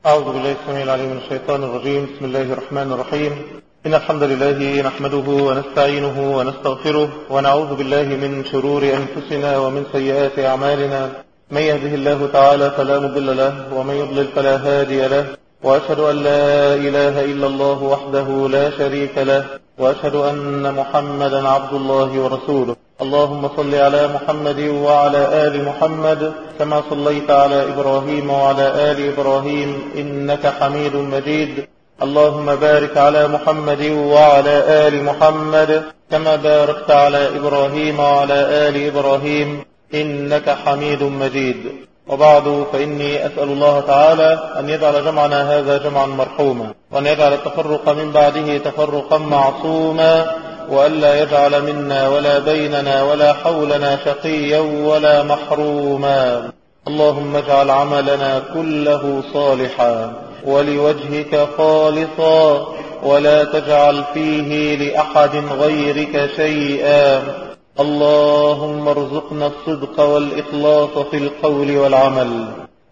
أعوذ بالله السميع العليم من الشيطان الرجيم بسم الله الرحمن الرحيم إن الحمد لله نحمده ونستعينه ونستغفره ونعوذ بالله من شرور أنفسنا ومن سيئات أعمالنا من يهده الله تعالى فلا مضل له ومن يضلل فلا هادي له وأشهد أن لا إله إلا الله وحده لا شريك له وأشهد أن محمدا عبد الله ورسوله اللهم صل على محمد وعلى آل محمد كما صليت على إبراهيم وعلى آل إبراهيم إنك حميد مجيد اللهم بارك على محمد وعلى آل محمد كما باركت على إبراهيم وعلى آل إبراهيم إنك حميد مجيد وبعد فإني أسأل الله تعالى أن يجعل جمعنا هذا جمعا مرحوما وأن يجعل التفرق من بعده تفرقا معصوما وألا يجعل منا ولا بيننا ولا حولنا شقيا ولا محروما اللهم اجعل عملنا كله صالحا ولوجهك خالصا ولا تجعل فيه لأحد غيرك شيئا اللهم ارزقنا الصدق والإخلاص في القول والعمل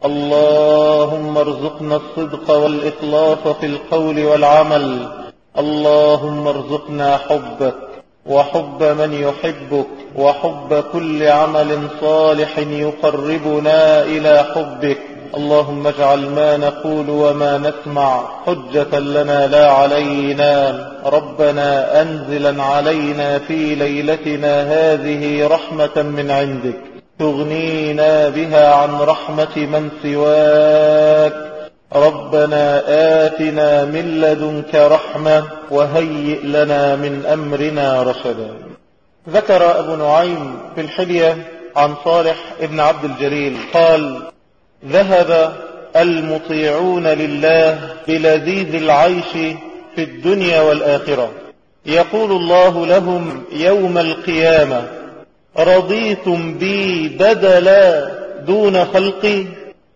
اللهم ارزقنا الصدق والإخلاص في القول والعمل اللهم ارزقنا حبك وحب من يحبك وحب كل عمل صالح يقربنا إلى حبك اللهم اجعل ما نقول وما نسمع حجة لنا لا علينا ربنا أنزلا علينا في ليلتنا هذه رحمة من عندك تغنينا بها عن رحمة من سواك ربنا آتنا من لدنك رحمة وهيئ لنا من أمرنا رشدا ذكر أبو نعيم في الحلية عن صالح ابن عبد الجليل قال ذهب المطيعون لله بلذيذ العيش في الدنيا والآخرة يقول الله لهم يوم القيامة رضيتم بي بدلا دون خلقي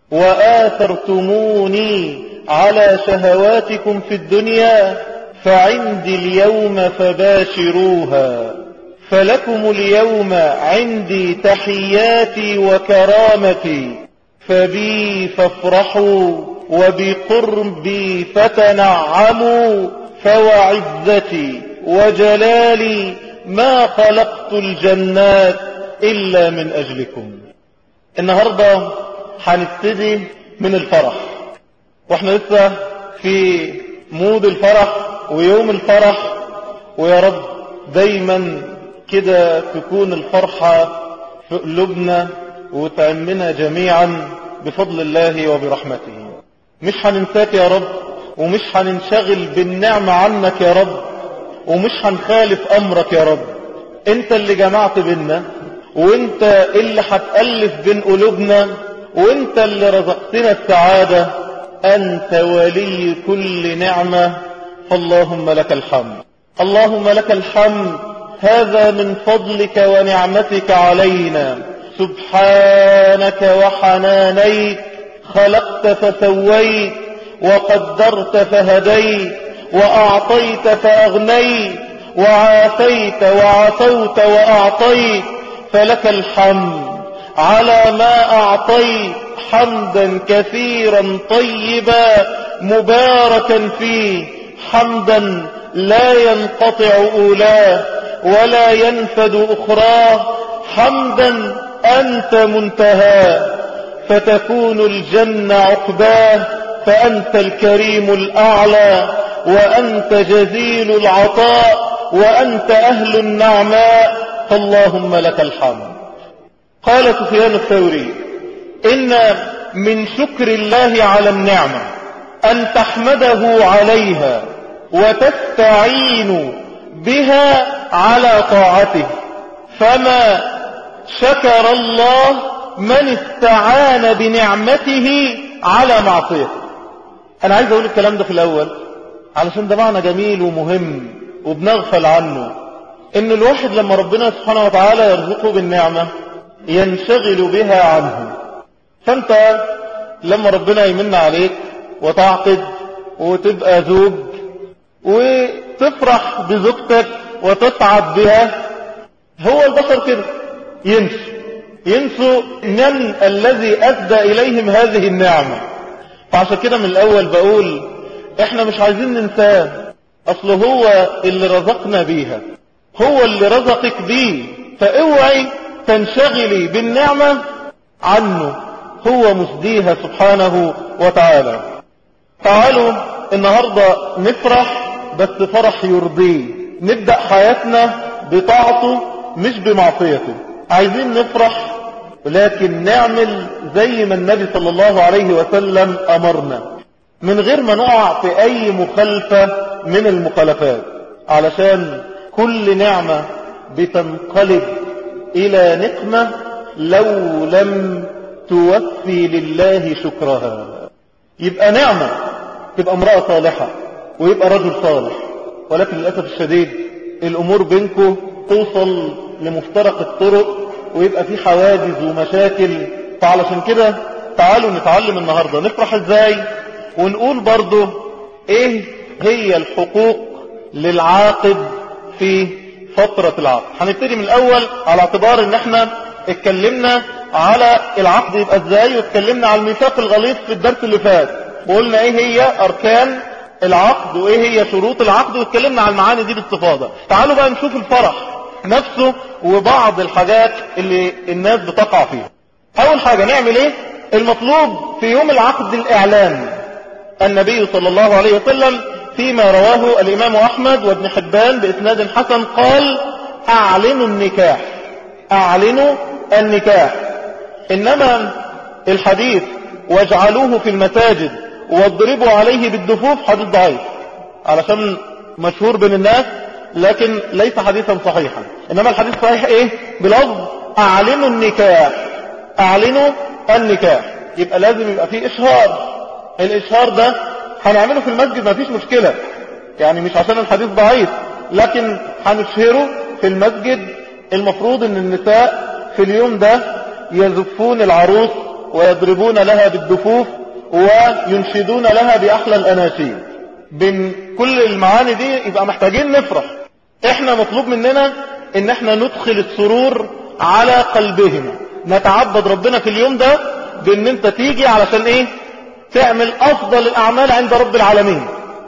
وآثرتموني على شهواتكم في الدنيا فعندي اليوم فباشروها فلكم اليوم عندي تحياتي وكرامتي فبي فافرحوا وبقربي فتنعموا فوعزتي وجلالي ما خلقت الجنات إلا من أجلكم النهاردة هنبتدي من الفرح واحنا لسه في مود الفرح ويوم الفرح ويا رب دايما كده تكون الفرحة في قلوبنا وتأمنا جميعا بفضل الله وبرحمته مش هننساك يا رب ومش هننشغل بالنعمة عنك يا رب ومش هنخالف أمرك يا رب انت اللي جمعت بينا وانت اللي هتألف بين قلوبنا وانت اللي رزقتنا السعادة انت ولي كل نعمة فاللهم لك الحمد اللهم لك الحمد هذا من فضلك ونعمتك علينا سبحانك وحنانيك خلقت فسويت وقدرت فهديت وأعطيت فأغنيت وعافيت وعفوت وأعطيت فلك الحمد على ما أعطيت حمدا كثيرا طيبا مباركا فيه حمدا لا ينقطع أولاه ولا ينفد أخراه حمدا أنت منتهى فتكون الجنة عقباه فأنت الكريم الأعلى وأنت جزيل العطاء وأنت أهل النعماء فاللهم لك الحمد قال سفيان الثوري إن من شكر الله على النعمة أن تحمده عليها وتستعين بها على طاعته فما شكر الله من استعان بنعمته على معصيته أنا عايز أقول الكلام ده في الأول علشان ده معنى جميل ومهم وبنغفل عنه إن الواحد لما ربنا سبحانه وتعالى يرزقه بالنعمة ينشغل بها عنه فأنت لما ربنا يمن عليك وتعقد وتبقى زوج وتفرح بزوجتك وتسعد بها هو البشر كده ينسوا ينسوا من الذي أدى إليهم هذه النعمة فعشان كده من الاول بقول احنا مش عايزين ننساه اصل هو اللي رزقنا بيها هو اللي رزقك بيه فاوعي تنشغلي بالنعمة عنه هو مسديها سبحانه وتعالى تعالوا النهاردة نفرح بس فرح يرضيه نبدأ حياتنا بطاعته مش بمعصيته عايزين نفرح لكن نعمل زي ما النبي صلى الله عليه وسلم أمرنا من غير ما نقع في أي مخالفة من المخالفات علشان كل نعمة بتنقلب إلى نقمة لو لم توفي لله شكرها يبقى نعمة تبقى امرأة صالحة ويبقى رجل صالح ولكن للأسف الشديد الأمور بينكم توصل لمفترق الطرق ويبقى في حواجز ومشاكل فعلشان كده تعالوا نتعلم النهاردة نفرح ازاي ونقول برضو ايه هي الحقوق للعاقد في فترة العقد هنبتدي من الاول على اعتبار ان احنا اتكلمنا على العقد يبقى ازاي واتكلمنا على الميثاق الغليظ في الدرس اللي فات وقلنا ايه هي اركان العقد وايه هي شروط العقد واتكلمنا على المعاني دي باستفاضة تعالوا بقى نشوف الفرح نفسه وبعض الحاجات اللي الناس بتقع فيها اول حاجة نعمل ايه المطلوب في يوم العقد الاعلان النبي صلى الله عليه وسلم فيما رواه الامام احمد وابن حبان باسناد حسن قال اعلنوا النكاح اعلنوا النكاح انما الحديث واجعلوه في المساجد واضربوا عليه بالدفوف حديث ضعيف علشان مشهور بين الناس لكن ليس حديثا صحيحا انما الحديث صحيح ايه بلفظ اعلنوا النكاح اعلنوا النكاح يبقى لازم يبقى فيه اشهار الاشهار ده هنعمله في المسجد ما فيش مشكلة يعني مش عشان الحديث ضعيف لكن هنشهره في المسجد المفروض ان النساء في اليوم ده يزفون العروس ويضربون لها بالدفوف وينشدون لها بأحلى الأناشيد بين كل المعاني دي يبقى محتاجين نفرح احنا مطلوب مننا ان احنا ندخل السرور على قلبهم نتعبد ربنا في اليوم ده بان انت تيجي علشان ايه تعمل افضل الاعمال عند رب العالمين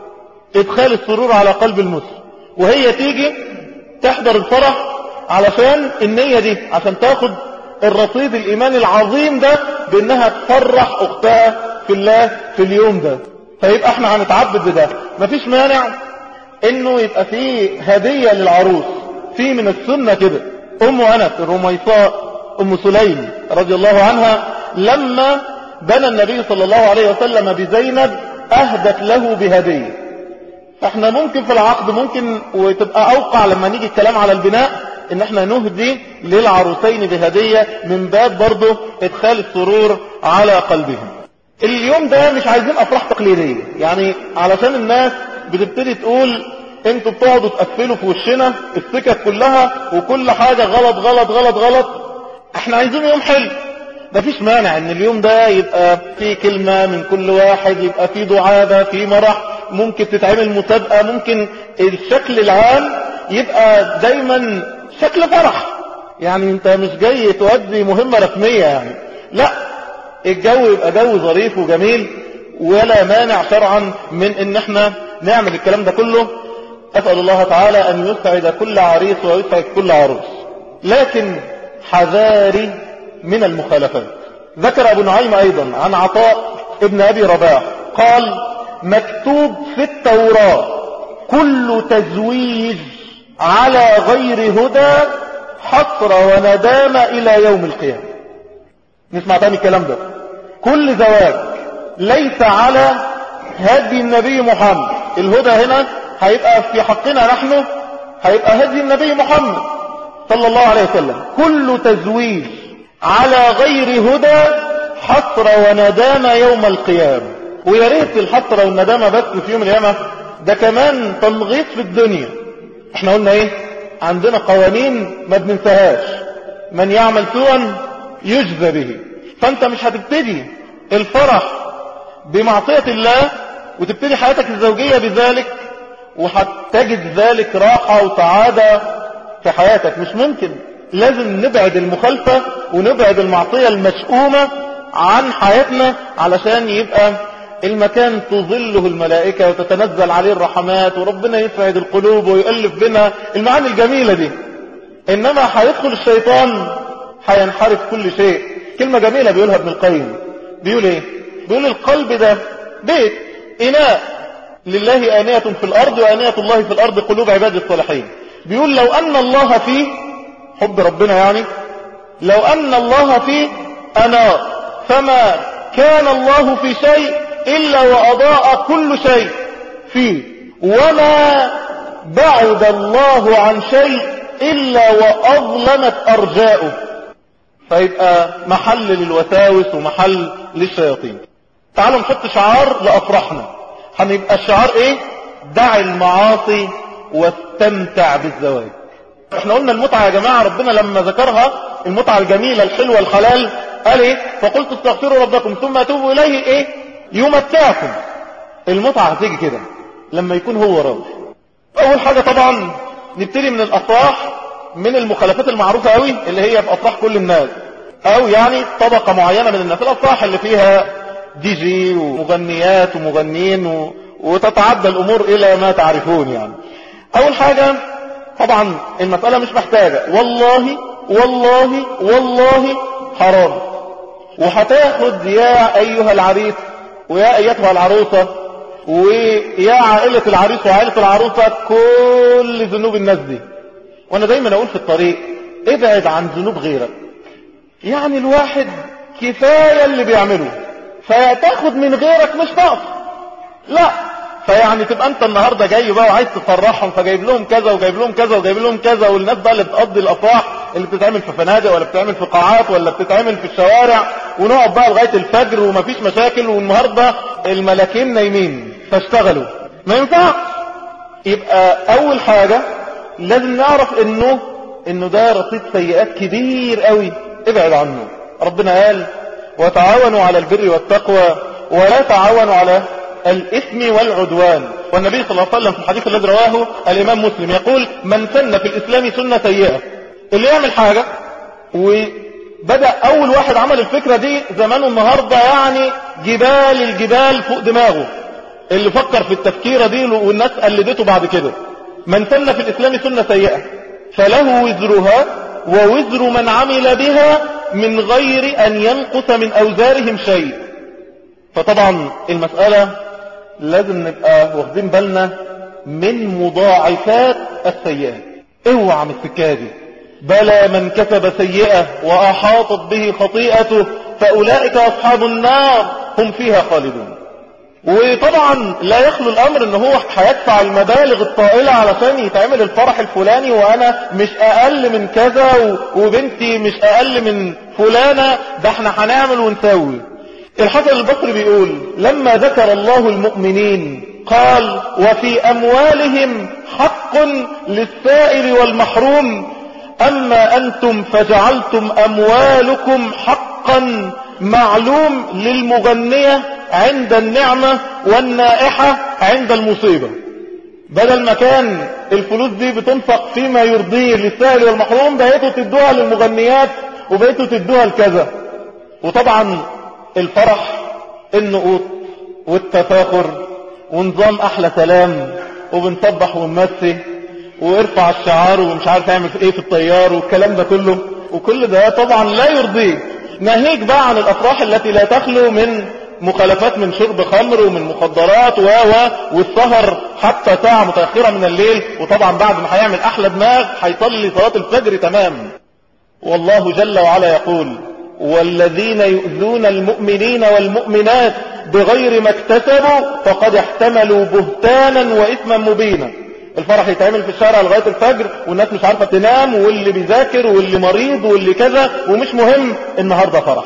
ادخال السرور على قلب المسلم وهي تيجي تحضر الفرح علشان النية دي عشان تاخد الرصيد الايماني العظيم ده بانها تفرح اختها في الله في اليوم ده فيبقى احنا هنتعبد بده مفيش مانع انه يبقى فيه هدية للعروس في من السنة كده ام انس الرميصاء ام سليم رضي الله عنها لما بنى النبي صلى الله عليه وسلم بزينب اهدت له بهدية احنا ممكن في العقد ممكن وتبقى اوقع لما نيجي الكلام على البناء ان احنا نهدي للعروسين بهدية من باب برضه ادخال السرور على قلبهم اليوم ده مش عايزين افراح تقليدية يعني علشان الناس بتبتدي تقول انتوا بتقعدوا تقفلوا في وشنا السكك كلها وكل حاجة غلط غلط غلط غلط احنا عايزين يوم حلو مفيش مانع ان اليوم ده يبقى في كلمة من كل واحد يبقى في دعابة في مرح ممكن تتعمل مسابقة ممكن الشكل العام يبقى دايما شكل فرح يعني انت مش جاي تؤدي مهمة رسمية يعني لا الجو يبقى جو ظريف وجميل ولا مانع شرعا من ان احنا نعمل الكلام ده كله اسأل الله تعالى ان يسعد كل عريس ويسعد كل عروس لكن حذاري من المخالفات ذكر ابو نعيم ايضا عن عطاء ابن ابي رباح قال مكتوب في التوراة كل تزويج على غير هدى حسرة وندامة الى يوم القيامة نسمع تاني الكلام ده كل زواج ليس على هدي النبي محمد الهدى هنا هيبقى في حقنا نحن هيبقى هدي النبي محمد صلى الله عليه وسلم كل تزويج على غير هدى حسرة وندامة يوم القيامة ويا ريت الحسرة والندامة بس في يوم القيامة ده كمان تنغيص في الدنيا احنا قلنا ايه عندنا قوانين ما بننساهاش من يعمل سوءا يجزى به فانت مش هتبتدي الفرح بمعصية الله وتبتدي حياتك الزوجية بذلك وهتجد ذلك راحة وسعادة في حياتك مش ممكن لازم نبعد المخالفة ونبعد المعصية المشؤومة عن حياتنا علشان يبقى المكان تظله الملائكة وتتنزل عليه الرحمات وربنا يسعد القلوب ويؤلف بنا المعاني الجميلة دي إنما هيدخل الشيطان هينحرف كل شيء كلمة جميلة بيقولها ابن القيم بيقول ايه بيقول القلب ده بيت إناء لله آنية في الأرض وآنية الله في الأرض قلوب عباد الصالحين بيقول لو أن الله فيه حب ربنا يعني لو أن الله فيه أنار فما كان الله في شيء إلا وأضاء كل شيء فيه وما بعد الله عن شيء إلا وأظلمت أرجاؤه فيبقى محل للوساوس ومحل للشياطين تعالوا نحط شعار لأفراحنا هنبقى الشعار ايه دع المعاصي واستمتع بالزواج احنا قلنا المتعة يا جماعة ربنا لما ذكرها المتعة الجميلة الحلوة الحلال قال ايه فقلت استغفروا ربكم ثم توبوا اليه ايه يمتعكم المتعة هتيجي كده لما يكون هو راضي اول حاجة طبعا نبتدي من الافراح من المخالفات المعروفة قوي اللي هي في افراح كل الناس او يعني طبقة معينة من الناس الافراح اللي فيها دي جي ومغنيات ومغنيين و... وتتعدى الامور الى ما تعرفون يعني اول حاجة طبعا المسألة مش محتاجة والله والله والله حرام وهتاخد يا ايها العريس ويا ايتها العروسة ويا عائلة العريس وعائلة العروسة كل ذنوب الناس دي وانا دايما اقول في الطريق ابعد عن ذنوب غيرك يعني الواحد كفاية اللي بيعمله فتاخد من غيرك مش نقص لا فيعني تبقى انت النهارده جاي بقى وعايز تفرحهم فجايب لهم كذا وجايب لهم كذا وجايب لهم كذا والناس بقى اللي بتقضي الافراح اللي بتتعمل في فنادق ولا بتتعمل في قاعات ولا بتتعمل في الشوارع ونقعد بقى لغايه الفجر ومفيش مشاكل والنهارده الملاكين نايمين فاشتغلوا ما ينفعش يبقى اول حاجه لازم نعرف انه انه ده رصيد سيئات كبير قوي ابعد عنه ربنا قال وتعاونوا على البر والتقوى ولا تعاونوا على الإثم والعدوان والنبي صلى الله عليه وسلم في الحديث الذي رواه الإمام مسلم يقول من سن في الإسلام سنة سيئة اللي يعمل حاجة وبدأ أول واحد عمل الفكرة دي زمانه النهاردة يعني جبال الجبال فوق دماغه اللي فكر في التفكيرة دي والناس قلدته بعد كده من سن في الإسلام سنة سيئة فله وزرها ووزر من عمل بها من غير أن ينقص من أوزارهم شيء فطبعا المسألة لازم نبقى واخدين بالنا من مضاعفات السيئات اوعى من السكة دي بلى من كسب سيئة وأحاطت به خطيئته فأولئك أصحاب النار هم فيها خالدون وطبعا لا يخلو الامر ان هو هيدفع المبالغ الطائلة علشان يتعمل الفرح الفلاني وانا مش اقل من كذا وبنتي مش اقل من فلانة ده احنا هنعمل ونسوي الحسن البصري بيقول لما ذكر الله المؤمنين قال وفي اموالهم حق للسائل والمحروم اما انتم فجعلتم اموالكم حقا معلوم للمغنية عند النعمة والنائحة عند المصيبة بدل ما كان الفلوس دي بتنفق فيما يرضيه للسائل والمحروم بقيتوا تدوها للمغنيات وبقيتوا تدوها لكذا وطبعا الفرح النقوط والتفاخر ونظام احلى سلام وبنصبح ونمسي وارفع الشعار ومش عارف يعمل ايه في الطيار والكلام ده كله وكل ده طبعا لا يرضيه ناهيك بقى عن الافراح التي لا تخلو من مخالفات من شرب خمر ومن مخدرات و و والسهر حتى ساعة متأخرة من الليل وطبعا بعد ما هيعمل احلى دماغ هيصلي صلاة الفجر تمام والله جل وعلا يقول والذين يؤذون المؤمنين والمؤمنات بغير ما اكتسبوا فقد احتملوا بهتانا واثما مبينا الفرح يتعمل في الشارع لغاية الفجر والناس مش عارفة تنام واللي بيذاكر واللي مريض واللي كذا ومش مهم النهاردة فرح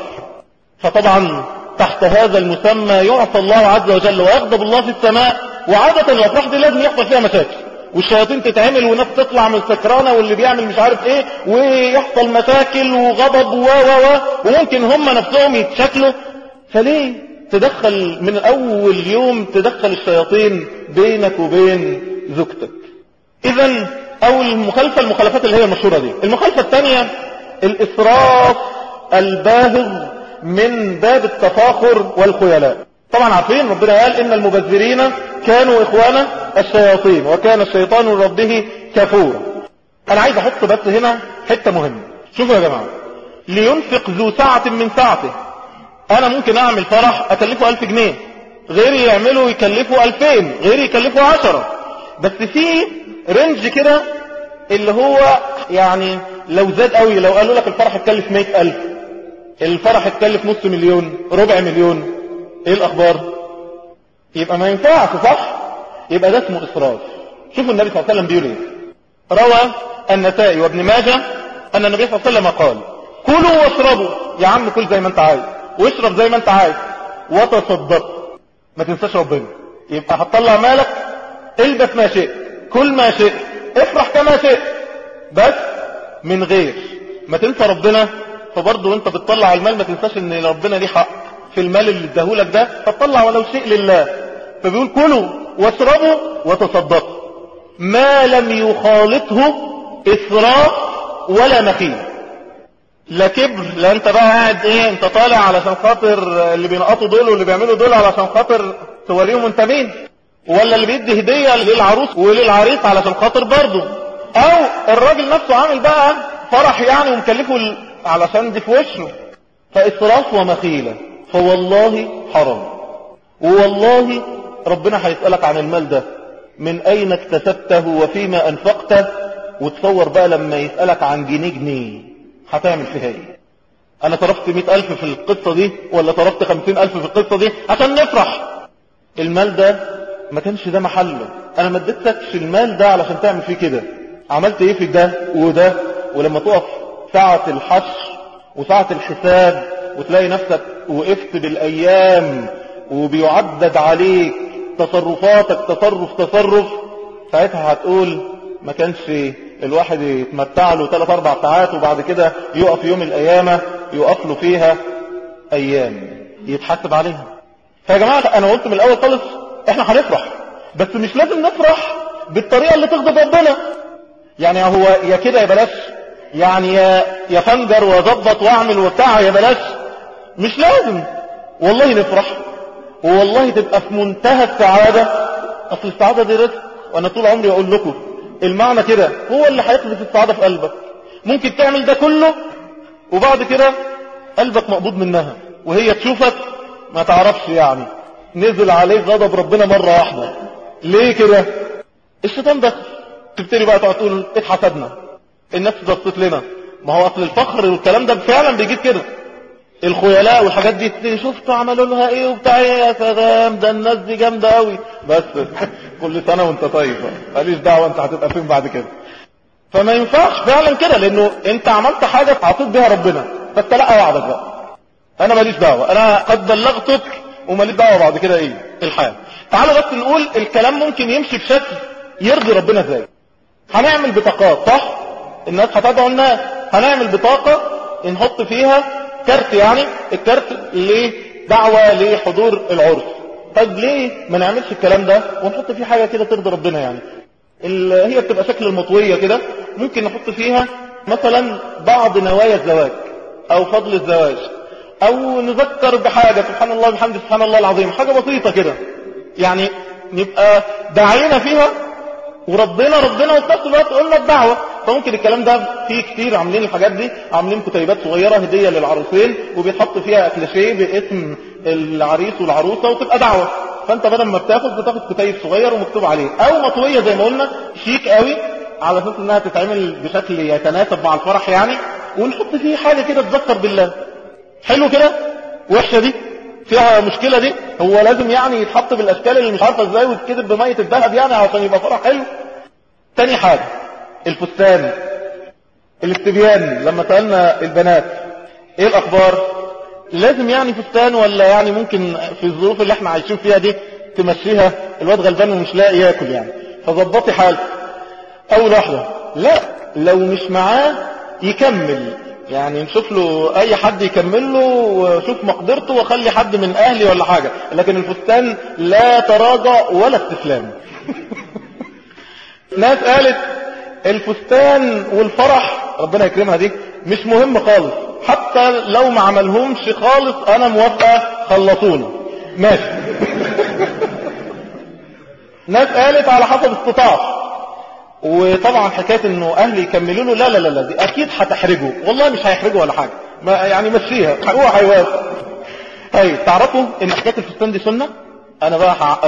فطبعا تحت هذا المسمى يعصى الله عز وجل ويغضب الله في السماء وعادة الافراح دي لازم يحصل فيها مشاكل والشياطين تتعمل وناس تطلع من السكرانة واللي بيعمل مش عارف ايه ويحصل مشاكل وغضب و و و وممكن هم نفسهم يتشكلوا فليه تدخل من اول يوم تدخل الشياطين بينك وبين زوجتك اذا اول المخالفة المخالفات اللي هي المشهورة دي المخالفة الثانية الاسراف الباهظ من باب التفاخر والخيلاء طبعا عارفين ربنا قال ان المبذرين كانوا اخوانا الشياطين وكان الشيطان لربه كفورا انا عايز احط بس هنا حتة مهمة شوفوا يا جماعة لينفق ذو ساعة من ساعته انا ممكن اعمل فرح اكلفه الف جنيه غيري يعمله يكلفه الفين غيري يكلفه عشرة بس في رنج كده اللي هو يعني لو زاد قوي لو قالوا لك الفرح اتكلف مئة الف الفرح اتكلف نص مليون ربع مليون ايه الاخبار يبقى ما ينفعش صح يبقى ده اسمه اسراف شوفوا النبي صلى الله عليه وسلم بيقول ايه روى النسائي وابن ماجه ان النبي صلى الله عليه وسلم قال كلوا واشربوا يا عم كل زي ما انت عايز واشرب زي ما انت عايز وتصدق ما تنساش ربنا يبقى هتطلع مالك البس ما شئت كل ما شئت افرح كما شئت بس من غير ما تنسى ربنا فبرضه وانت بتطلع المال ما تنساش ان ربنا ليه حق في المال اللي اداهولك ده فتطلع ولو شيء لله فبيقول كلوا واشربوا وتصدقوا ما لم يخالطه إسراف ولا مخيل لا كبر لا انت بقى قاعد ايه انت طالع علشان خاطر اللي بينقطوا دول واللي بيعملوا دول علشان خاطر توريهم انت مين ولا اللي بيدي هدية للعروس وللعريس علشان خاطر برضه او الراجل نفسه عامل بقى فرح يعني ومكلفه علشان دي في وشه فإسراف ومخيلة فوالله حرام ووالله ربنا هيسألك عن المال ده من أين اكتسبته وفيما أنفقته وتصور بقى لما يسألك عن جنيه جنيه هتعمل فيها ايه أنا صرفت مئة ألف في القصة دي ولا صرفت خمسين ألف في القصة دي عشان نفرح المال ده ما كانش ده محله أنا ما اديتكش المال ده علشان تعمل فيه كده عملت ايه في ده وده ولما تقف ساعة الحشر وساعة الحساب وتلاقي نفسك وقفت بالأيام وبيعدد عليك تصرفاتك تصرف تصرف ساعتها هتقول ما كانش الواحد يتمتع له 3 4 ساعات وبعد كده يقف يوم القيامة يقف له فيها ايام يتحاسب عليها فيا جماعة انا قلت من الاول خالص احنا هنفرح بس مش لازم نفرح بالطريقة اللي تغضب ربنا يعني هو يا كده يا بلاش يعني يا يا فنجر وظبط واعمل وبتاع يا بلاش مش لازم والله نفرح والله تبقى في منتهى السعادة اصل السعادة دي رزق وانا طول عمري اقول لكم المعنى كده هو اللي هيقذف السعادة في قلبك ممكن تعمل ده كله وبعد كده قلبك مقبوض منها وهي تشوفك ما تعرفش يعني نزل عليك غضب ربنا مرة واحدة ليه كده الشيطان دخل تبتدي بقى تقعد تقول اتحسدنا الناس ضغطت لنا ما هو اصل الفخر والكلام ده فعلا بيجيب كده الخيلاء والحاجات دي شفتوا عملوا لها ايه وبتاع ايه يا سلام ده الناس دي جامده قوي بس كل سنه وانت طيب ماليش دعوه انت هتبقى فين بعد كده فما ينفعش فعلا كده لانه انت عملت حاجه عطيت بيها ربنا فاستلقى وعدك بقى انا ماليش دعوه انا قد بلغتك وماليش دعوه بعد كده ايه الحال تعالوا بس نقول الكلام ممكن يمشي بشكل يرضي ربنا ازاي هنعمل بطاقات صح الناس هتدعو الناس هنعمل بطاقه نحط فيها كارت يعني الكارت لدعوة لحضور العرس طيب ليه ما نعملش الكلام ده ونحط فيه حاجة كده ترضي ربنا يعني هي بتبقى شكل المطوية كده ممكن نحط فيها مثلا بعض نوايا الزواج او فضل الزواج او نذكر بحاجة سبحان الله بحمد سبحان الله العظيم حاجة بسيطة كده يعني نبقى دعينا فيها وربنا ربنا وفي نفس الوقت قلنا الدعوة فممكن الكلام ده في كتير عاملين الحاجات دي عاملين كتيبات صغيرة هدية للعروسين وبيتحط فيها كليشيه باسم العريس والعروسة وتبقى دعوة فانت بدل ما بتاخد بتاخد كتيب صغير ومكتوب عليه او مطوية زي ما قلنا شيك قوي على اساس انها تتعمل بشكل يتناسب مع الفرح يعني ونحط فيه حاجة كده تذكر بالله حلو كده وحشة دي فيها مشكلة دي هو لازم يعني يتحط بالاشكال اللي مش عارفة ازاي ويتكتب بمية الذهب يعني عشان يبقى فرح حلو تاني حاجة الفستان الاستبيان لما سألنا البنات ايه الاخبار لازم يعني فستان ولا يعني ممكن في الظروف اللي احنا عايشين فيها دي تمشيها الواد غلبان ومش لاقي ياكل يعني فظبطي حالك اول واحدة لا لو مش معاه يكمل يعني نشوف له اي حد يكمل له وشوف مقدرته واخلي حد من اهلي ولا حاجة لكن الفستان لا تراجع ولا استسلام ناس قالت الفستان والفرح ربنا يكرمها دي مش مهم خالص حتى لو ما عملهمش خالص انا موافقة خلصونا ماشي ناس قالت على حسب استطاعته وطبعا حكايه انه اهلي يكملوا له لا لا لا لا دي اكيد هتحرجه والله مش هيحرجه ولا حاجه ما يعني مشيها هو هيوافق طيب تعرفوا ان حكايه الفستان دي سنه انا بقى هعقد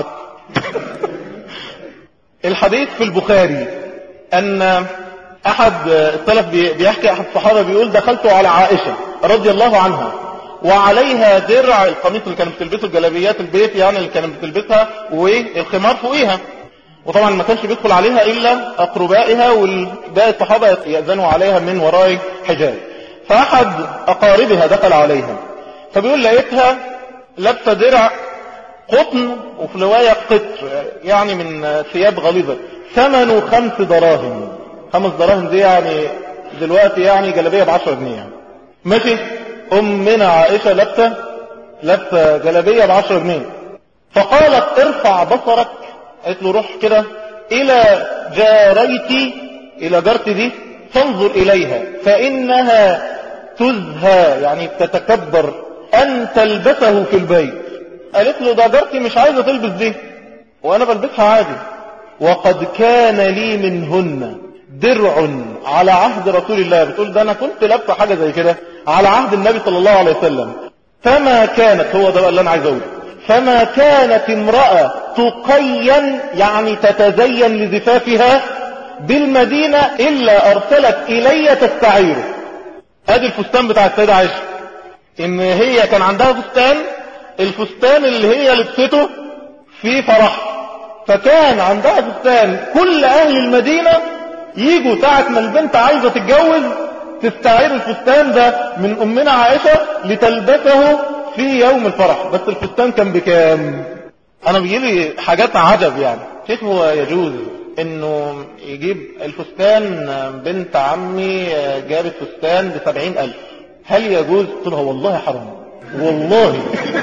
الحديث في البخاري ان احد السلف بيحكي احد الصحابه بيقول دخلت على عائشه رضي الله عنها وعليها درع القميص اللي كانت بتلبسه جلابيات البيت يعني اللي كانت بتلبسها والخمار فوقيها وطبعا ما كانش بيدخل عليها إلا أقربائها والباقي الصحابة يأذنوا عليها من وراء حجاب فأحد أقاربها دخل عليها فبيقول لقيتها لابسة درع قطن وفي رواية قطر يعني من ثياب غليظة ثمنه خمس دراهم خمس دراهم دي يعني دلوقتي يعني جلابية بعشرة جنيه يعني ماشي أمنا عائشة لابسة لابسة جلابية بعشرة جنيه فقالت ارفع بصرك قالت له روح كده إلى جاريتي إلى جارتي دي فانظر إليها فإنها تزهى يعني تتكبر أن تلبسه في البيت قالت له ده جارتي مش عايزة تلبس دي وأنا بلبسها عادي وقد كان لي منهن درع على عهد رسول الله بتقول ده أنا كنت لابسه حاجة زي كده على عهد النبي صلى الله عليه وسلم فما كانت هو ده اللي أنا عايز أقوله فما كانت امرأة تقين يعني تتزين لزفافها بالمدينة إلا أرسلت إلي تستعيره ادي الفستان بتاع السيدة عائشة ان هي كان عندها فستان الفستان اللي هي لبسته في فرح فكان عندها فستان كل اهل المدينة يجوا ساعة ما البنت عايزة تتجوز تستعير الفستان ده من امنا عائشة لتلبسه في يوم الفرح بس الفستان كان بكام انا بيجيلي حاجات عجب يعني كيف هو يجوز انه يجيب الفستان بنت عمي جابت فستان بسبعين الف هل يجوز قلت لها والله حرام والله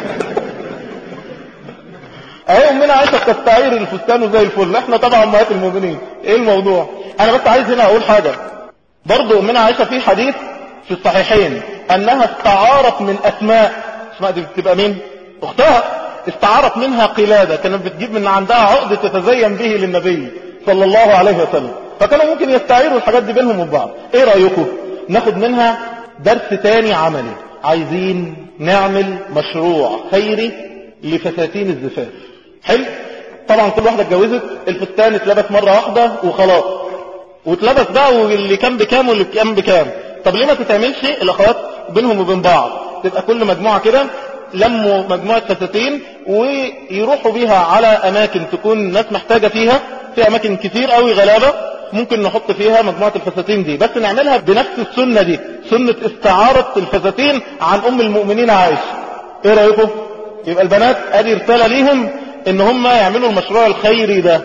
اهي امنا عايشه تستعير الفستان وزي الفل احنا طبعا امهات المؤمنين ايه الموضوع انا بس عايز هنا اقول حاجه برضو امنا عايشه في حديث في الصحيحين انها استعارت من اسماء اسماء دي بتبقى مين اختها استعارت منها قلادة كانت بتجيب من عندها عقد تتزين به للنبي صلى الله عليه وسلم فكانوا ممكن يستعيروا الحاجات دي بينهم وبعض ايه رأيكم ناخد منها درس تاني عملي عايزين نعمل مشروع خيري لفساتين الزفاف حلو طبعا كل واحدة اتجوزت الفستان اتلبس مرة واحدة وخلاص واتلبس بقى واللي كان بكام واللي كان بكام طب ليه ما تتعملش الاخوات بينهم وبين بعض تبقى كل مجموعة كده لموا مجموعة فساتين ويروحوا بيها على اماكن تكون ناس محتاجة فيها في اماكن كتير قوي غلابة ممكن نحط فيها مجموعة الفساتين دي بس نعملها بنفس السنة دي سنة استعارة الفساتين عن ام المؤمنين عائشة ايه رأيكم يبقى البنات ادي رسالة ليهم ان هم يعملوا المشروع الخيري ده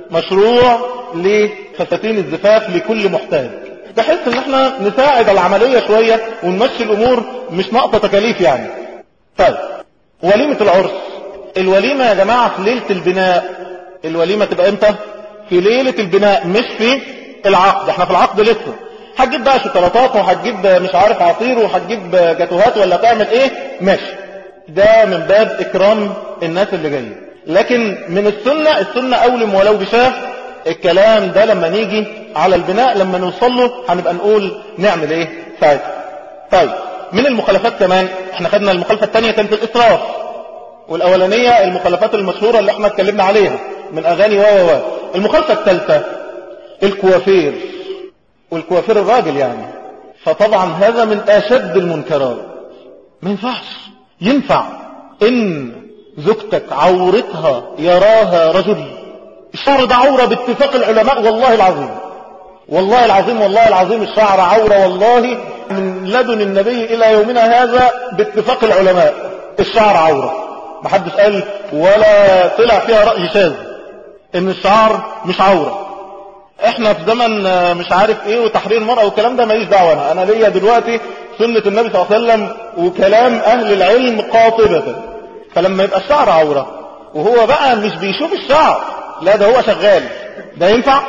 مشروع لفساتين الزفاف لكل محتاج بحيث ان احنا نساعد العملية شوية ونمشي الامور مش ناقصة تكاليف يعني طيب وليمة العرس الوليمة يا جماعة في ليلة البناء الوليمة تبقى امتى في ليلة البناء مش في العقد احنا في العقد لسه هتجيب بقى شوكولاتات وهتجيب مش عارف عصير وهتجيب جاتوهات ولا تعمل ايه ماشي ده من باب اكرام الناس اللي جايه لكن من السنة السنة اولم ولو بشاه الكلام ده لما نيجي على البناء لما نوصل له هنبقى نقول نعمل ايه ساعتها طيب من المخالفات كمان احنا خدنا المخالفة الثانية كانت الاسراف والاولانية المخالفات المشهورة اللي احنا اتكلمنا عليها من اغاني و و و المخالفة الثالثة الكوافير والكوافير الراجل يعني فطبعا هذا من اشد المنكرات ما ينفعش ينفع ان زوجتك عورتها يراها رجل الشعر ده عورة باتفاق العلماء والله العظيم والله العظيم والله العظيم الشعر عورة والله من لدن النبي إلى يومنا هذا باتفاق العلماء الشعر عورة محدش قال ولا طلع فيها رأي شاذ ان الشعر مش عورة احنا في زمن مش عارف ايه وتحرير المرأة والكلام ده ماليش دعوة انا انا ليا دلوقتي سنة النبي صلى الله عليه وسلم وكلام اهل العلم قاطبة فلما يبقى الشعر عورة وهو بقى مش بيشوف الشعر لا ده هو شغال ده ينفع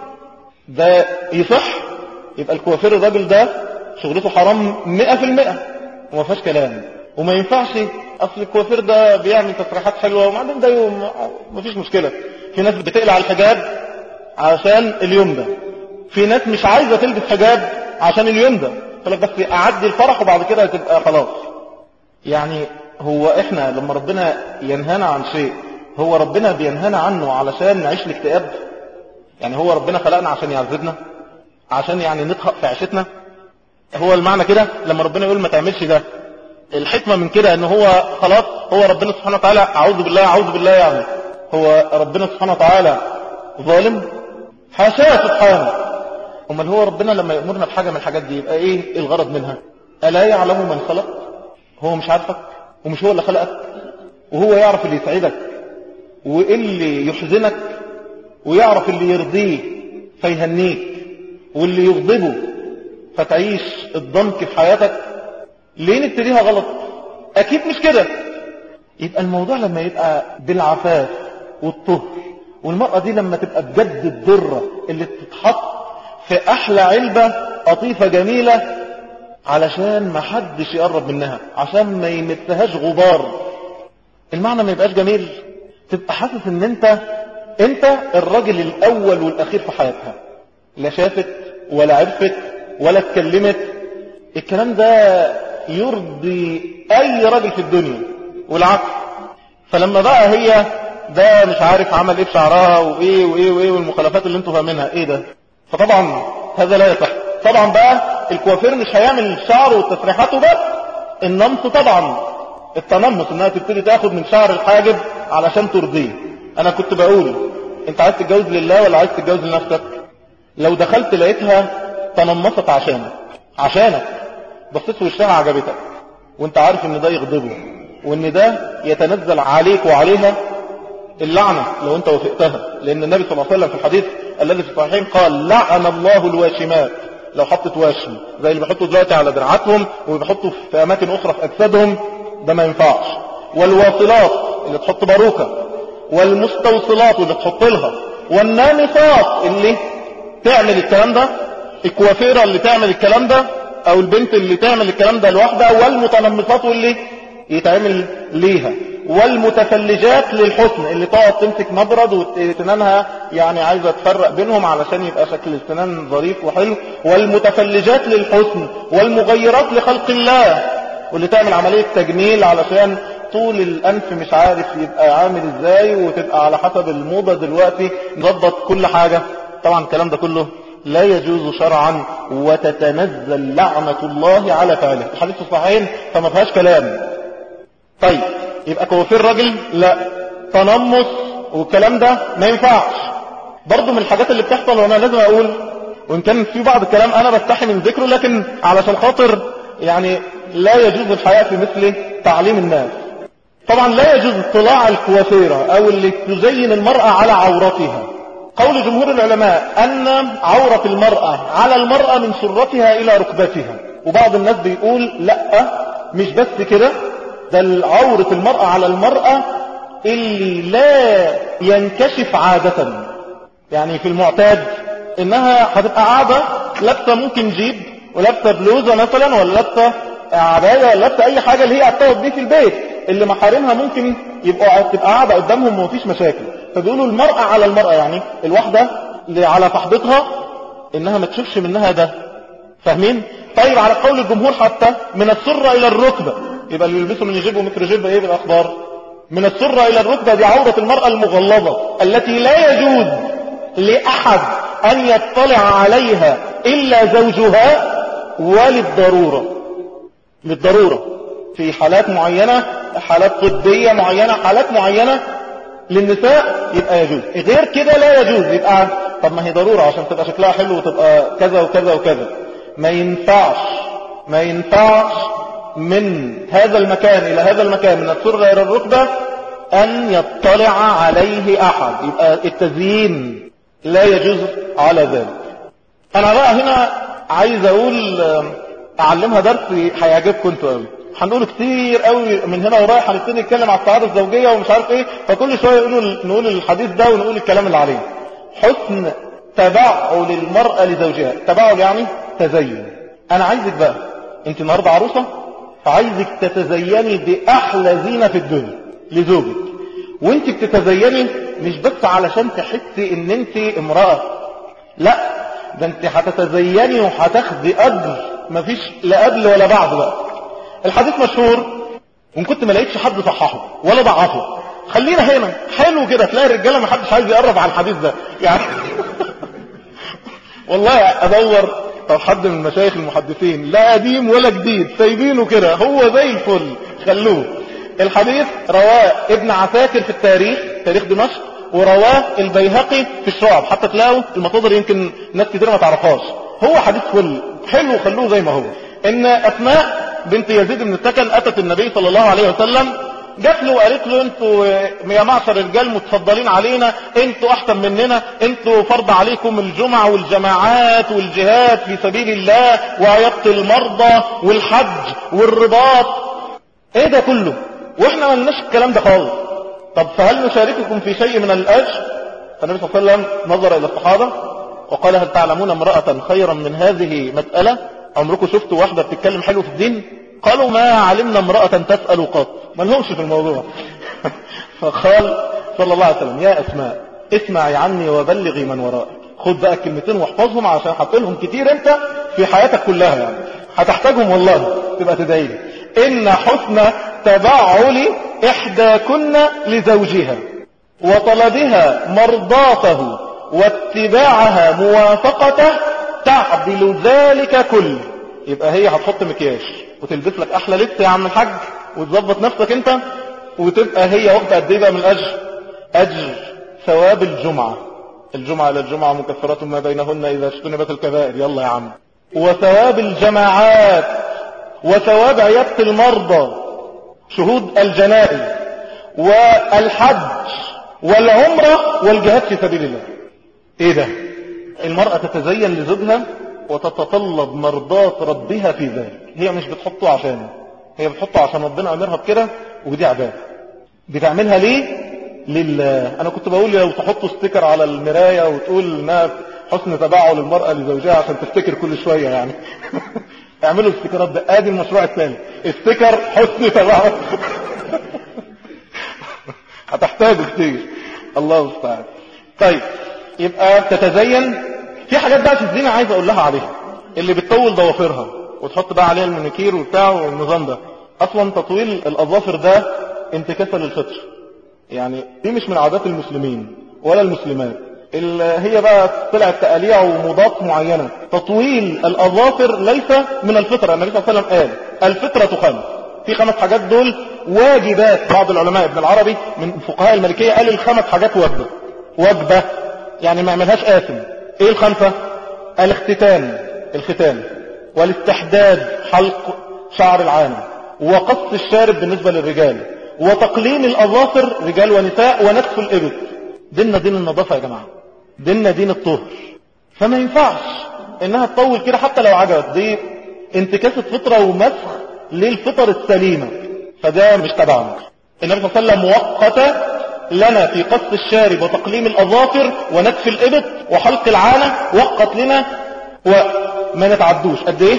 ده يصح يبقى الكوافير الراجل ده شغلته حرام مئة في المئة وما فيهاش كلام وما ينفعش اصل الكوافير ده بيعمل تصريحات حلوه وبعدين ده يوم مفيش مشكله في ناس بتقلع الحجاب عشان اليوم ده في ناس مش عايزه تلبس حجاب عشان اليوم ده فلك بس اعدي الفرح وبعد كده هتبقى خلاص يعني هو احنا لما ربنا ينهانا عن شيء هو ربنا بينهانا عنه علشان نعيش الاكتئاب يعني هو ربنا خلقنا عشان يعذبنا عشان يعني نطهق في عيشتنا هو المعنى كده لما ربنا يقول ما تعملش ده الحكمة من كده ان هو خلاص هو ربنا سبحانه وتعالى اعوذ بالله اعوذ بالله يعني هو ربنا سبحانه وتعالى ظالم حاشاه سبحانه امال هو ربنا لما يأمرنا بحاجة من الحاجات دي يبقى ايه الغرض منها الا يعلم من خلق هو مش عارفك ومش هو اللي خلقك وهو يعرف اللي يسعدك واللي يحزنك ويعرف اللي يرضيه فيهنيك واللي يغضبه فتعيش الضنك في حياتك ليه نبتديها غلط اكيد مش كده يبقى الموضوع لما يبقى بالعفاف والطهر والمرأة دي لما تبقى بجد الذرة اللي تتحط في احلى علبة قطيفة جميلة علشان ما حدش يقرب منها عشان ما يمسهاش غبار المعنى ما يبقاش جميل تبقى حاسس ان انت انت الراجل الاول والاخير في حياتها لا شافت ولا عرفت ولا اتكلمت الكلام ده يرضي اي راجل في الدنيا والعكس فلما بقى هي ده مش عارف عمل ايه بشعرها وايه وايه وايه والمخالفات اللي انتوا فاهمينها ايه ده فطبعا هذا لا يصح طبعا بقى الكوافير مش هيعمل الشعر والتسريحات بس النمص طبعا التنمص انها تبتدي تاخد من شعر الحاجب علشان ترضيه انا كنت بقول انت عايز تتجوز لله ولا عايز تتجوز لنفسك لو دخلت لقيتها تنمصت عشانك عشانك بصيت في وشها عجبتك وانت عارف ان ده يغضبه وان ده يتنزل عليك وعليها اللعنة لو انت وافقتها لان النبي صلى الله عليه وسلم في الحديث الذي في الصحيحين قال لعن الله الواشمات لو حطت واشم زي اللي بيحطوا دلوقتي على دراعاتهم وبيحطوا في اماكن اخرى في اجسادهم ده ما ينفعش والواصلات اللي تحط باروكة والمستوصلات اللي تحط لها والنامصات اللي تعمل الكلام ده الكوافيرة اللي تعمل الكلام ده او البنت اللي تعمل الكلام ده لوحدها والمتنمصات واللي يتعمل ليها والمتفلجات للحسن اللي تقعد تمسك مبرد وتنانها يعني عايزة تفرق بينهم علشان يبقى شكل السنان ظريف وحلو والمتفلجات للحسن والمغيرات لخلق الله واللي تعمل عملية تجميل علشان طول الأنف مش عارف يبقى عامل ازاي وتبقى على حسب الموضة دلوقتي نضبط كل حاجة طبعا الكلام ده كله لا يجوز شرعا وتتنزل لعنة الله على فعله الحديث الصحيحين فما فيهاش كلام طيب يبقى كوافير راجل لا تنمص والكلام ده ما ينفعش برضه من الحاجات اللي بتحصل وانا لازم اقول وان كان في بعض الكلام انا بستحي من ذكره لكن علشان خاطر يعني لا يجوز الحياة في مثل تعليم الناس طبعا لا يجوز اطلاع الكوافيرة او اللي تزين المرأة على عورتها قول جمهور العلماء ان عورة المرأة على المرأة من سرتها الى ركبتها وبعض الناس بيقول لا مش بس كده ده عورة المرأة على المرأة اللي لا ينكشف عادة يعني في المعتاد انها هتبقى قاعدة لابسة ممكن جيب ولابسة بلوزة مثلا ولا لابسة عباية ولا لابسة اي حاجة اللي هي هتقعد دي في البيت اللي محارمها ممكن يبقوا تبقى قاعدة قدامهم ومفيش مشاكل فبيقولوا المرأة على المرأة يعني الواحدة اللي على صاحبتها انها ما تشوفش منها ده فاهمين طيب على قول الجمهور حتى من السرة الى الركبة يبقى اللي يلبسوا من جيب ومتر جيب ايه بالاخبار من السرة الى الركبة دي عورة المرأة المغلظة التي لا يجوز لاحد ان يطلع عليها الا زوجها وللضرورة للضرورة في حالات معينة حالات طبية معينة حالات معينة للنساء يبقى يجوز غير كده لا يجوز يبقى طب ما هي ضرورة عشان تبقى شكلها حلو وتبقى كذا وكذا وكذا ما ينفعش ما ينفعش من هذا المكان إلى هذا المكان من السرة إلى الركبة أن يطلع عليه أحد يبقى التزيين لا يجوز على ذلك أنا بقى هنا عايز أقول أعلمها درس هيعجبكم انتوا قوي هنقول كتير قوي من هنا ورايح هنبتدي نتكلم على السعادة الزوجية ومش عارف ايه فكل شوية يقولوا نقول الحديث ده ونقول الكلام اللي عليه حسن تبعل المرأة لزوجها تبعل يعني تزين انا عايزك بقى انت النهاردة عروسة فعايزك تتزيني بأحلى زينة في الدنيا لزوجك وانت بتتزيني مش بس علشان تحسي ان انت امرأة لا ده انت هتتزيني وهتاخدي اجر مفيش لا قبل ولا بعد بقى الحديث مشهور وان كنت ما لقيتش حد صححه ولا ضعفه خلينا هنا حلو كده تلاقي الرجاله ما حدش عايز يقرب على الحديث ده يعني والله ادور طب حد من المشايخ المحدثين لا قديم ولا جديد سايبينه كده هو زي الفل خلوه الحديث رواه ابن عساكر في التاريخ تاريخ دمشق ورواه البيهقي في الشعب حتى تلاقوا المصادر يمكن ناس كتير ما تعرفهاش هو حديث فل حلو خلوه زي ما هو ان اسماء بنت يزيد بن السكن اتت النبي صلى الله عليه وسلم جات له وقالت له انتوا يا معشر الرجال متفضلين علينا انتوا احسن مننا انتوا فرض عليكم الجمع والجماعات والجهاد في سبيل الله وعيادة المرضى والحج والرباط ايه ده كله واحنا ما لناش الكلام ده خالص طب فهل نشارككم في شيء من الاجر فالنبي صلى الله عليه وسلم نظر الى الصحابة وقال هل تعلمون امرأة خيرا من هذه مسألة عمركم شفتوا واحدة بتتكلم حلو في الدين قالوا ما علمنا امرأة تسأل قط ما لهمش في الموضوع فقال صلى الله عليه وسلم يا أسماء اسمعي عني وبلغي من ورائك خد بقى الكلمتين واحفظهم عشان حاطلهم كتير انت في حياتك كلها يعني هتحتاجهم والله تبقى تدعي لي ان حسن تبعل احداكن لزوجها وطلبها مرضاته واتباعها موافقته تعدل ذلك كله يبقى هي هتحط مكياج وتلبس لك احلى لبس يا عم الحاج وتظبط نفسك انت وتبقى هي واخده قد ايه بقى من الاجر اجر ثواب الجمعه الجمعه الى الجمعه مكفرات ما بينهن اذا اجتنبت الكبائر يلا يا عم وثواب الجماعات وثواب عياده المرضى شهود الجنائز والحج والعمره والجهاد في سبيل الله ايه ده المراه تتزين لزوجها وتتطلب مرضاة ربها في ذلك هي مش بتحطه عشانه هي بتحطه عشان ربنا أمرها بكده ودي عبادة بتعملها ليه لله أنا كنت بقول لو تحطوا ستيكر على المراية وتقول انها حسن تباعل المرأة لزوجها عشان تفتكر كل شوية يعني اعملوا الاستيكرات ده ادي المشروع الثاني استيكر حسن تباعل هتحتاجه كتير الله المستعان طيب يبقى تتزين في حاجات بقى في الزينة عايز اقول لها عليها اللي بتطول ضوافرها وتحط بقى عليها المنيكير وبتاع والنظام ده اصلا تطويل الاظافر ده انتكاسة للفطر يعني دي مش من عادات المسلمين ولا المسلمات اللي هي بقى طلعت تقاليع وموضات معينة تطويل الاظافر ليس من الفطرة النبي صلى الله عليه وسلم قال الفطرة خمس في خمس حاجات دول واجبات بعض العلماء ابن العربي من فقهاء المالكية قال الخمس حاجات واجبة واجبة يعني ما يعملهاش آثم ايه الخمسة الاختتان الختان والاستحداد حلق شعر العانة وقص الشارب بالنسبة للرجال وتقليم الأظافر رجال ونساء ونتف الإبط ديننا دين النظافة يا جماعة ديننا دين الطهر فما ينفعش انها تطول كده حتى لو عجبت دي انتكاسة فطرة ومسخ للفطر السليمة فده مش تبعنا النبي صلى الله عليه وسلم وقت لنا في قص الشارب وتقليم الأظافر ونتف الإبط وحلق العانة وقت لنا وما نتعدوش قد ايه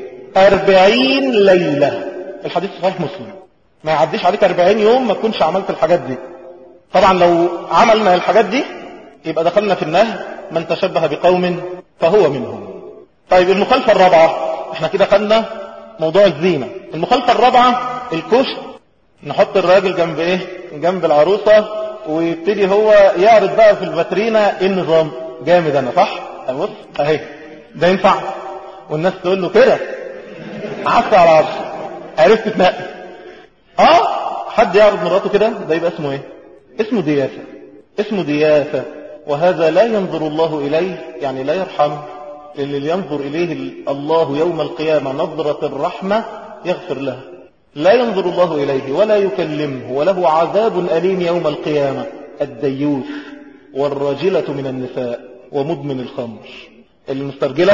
أربعين ليلة الحديث صحيح مسلم ما يعديش عليك أربعين يوم ما تكونش عملت الحاجات دي طبعا لو عملنا الحاجات دي يبقى دخلنا في النهي من تشبه بقوم فهو منهم طيب المخالفة الرابعة احنا كده خدنا موضوع الزينة المخالفة الرابعة الكشت نحط الراجل جنب ايه جنب العروسة ويبتدي هو يعرض بقى في الفاترينا ايه النظام جامد انا صح بص اهي ده ينفع والناس تقول له كده عكس على عرش عرفت تنقي اه حد يعرض مراته كده ده يبقى اسمه ايه اسمه دياسة اسمه دياسة وهذا لا ينظر الله إليه يعني لا يرحم اللي ينظر إليه الله يوم القيامة نظرة الرحمة يغفر له لا ينظر الله إليه ولا يكلمه وله عذاب أليم يوم القيامة الديوث والراجلة من النساء ومدمن الخمر المسترجلة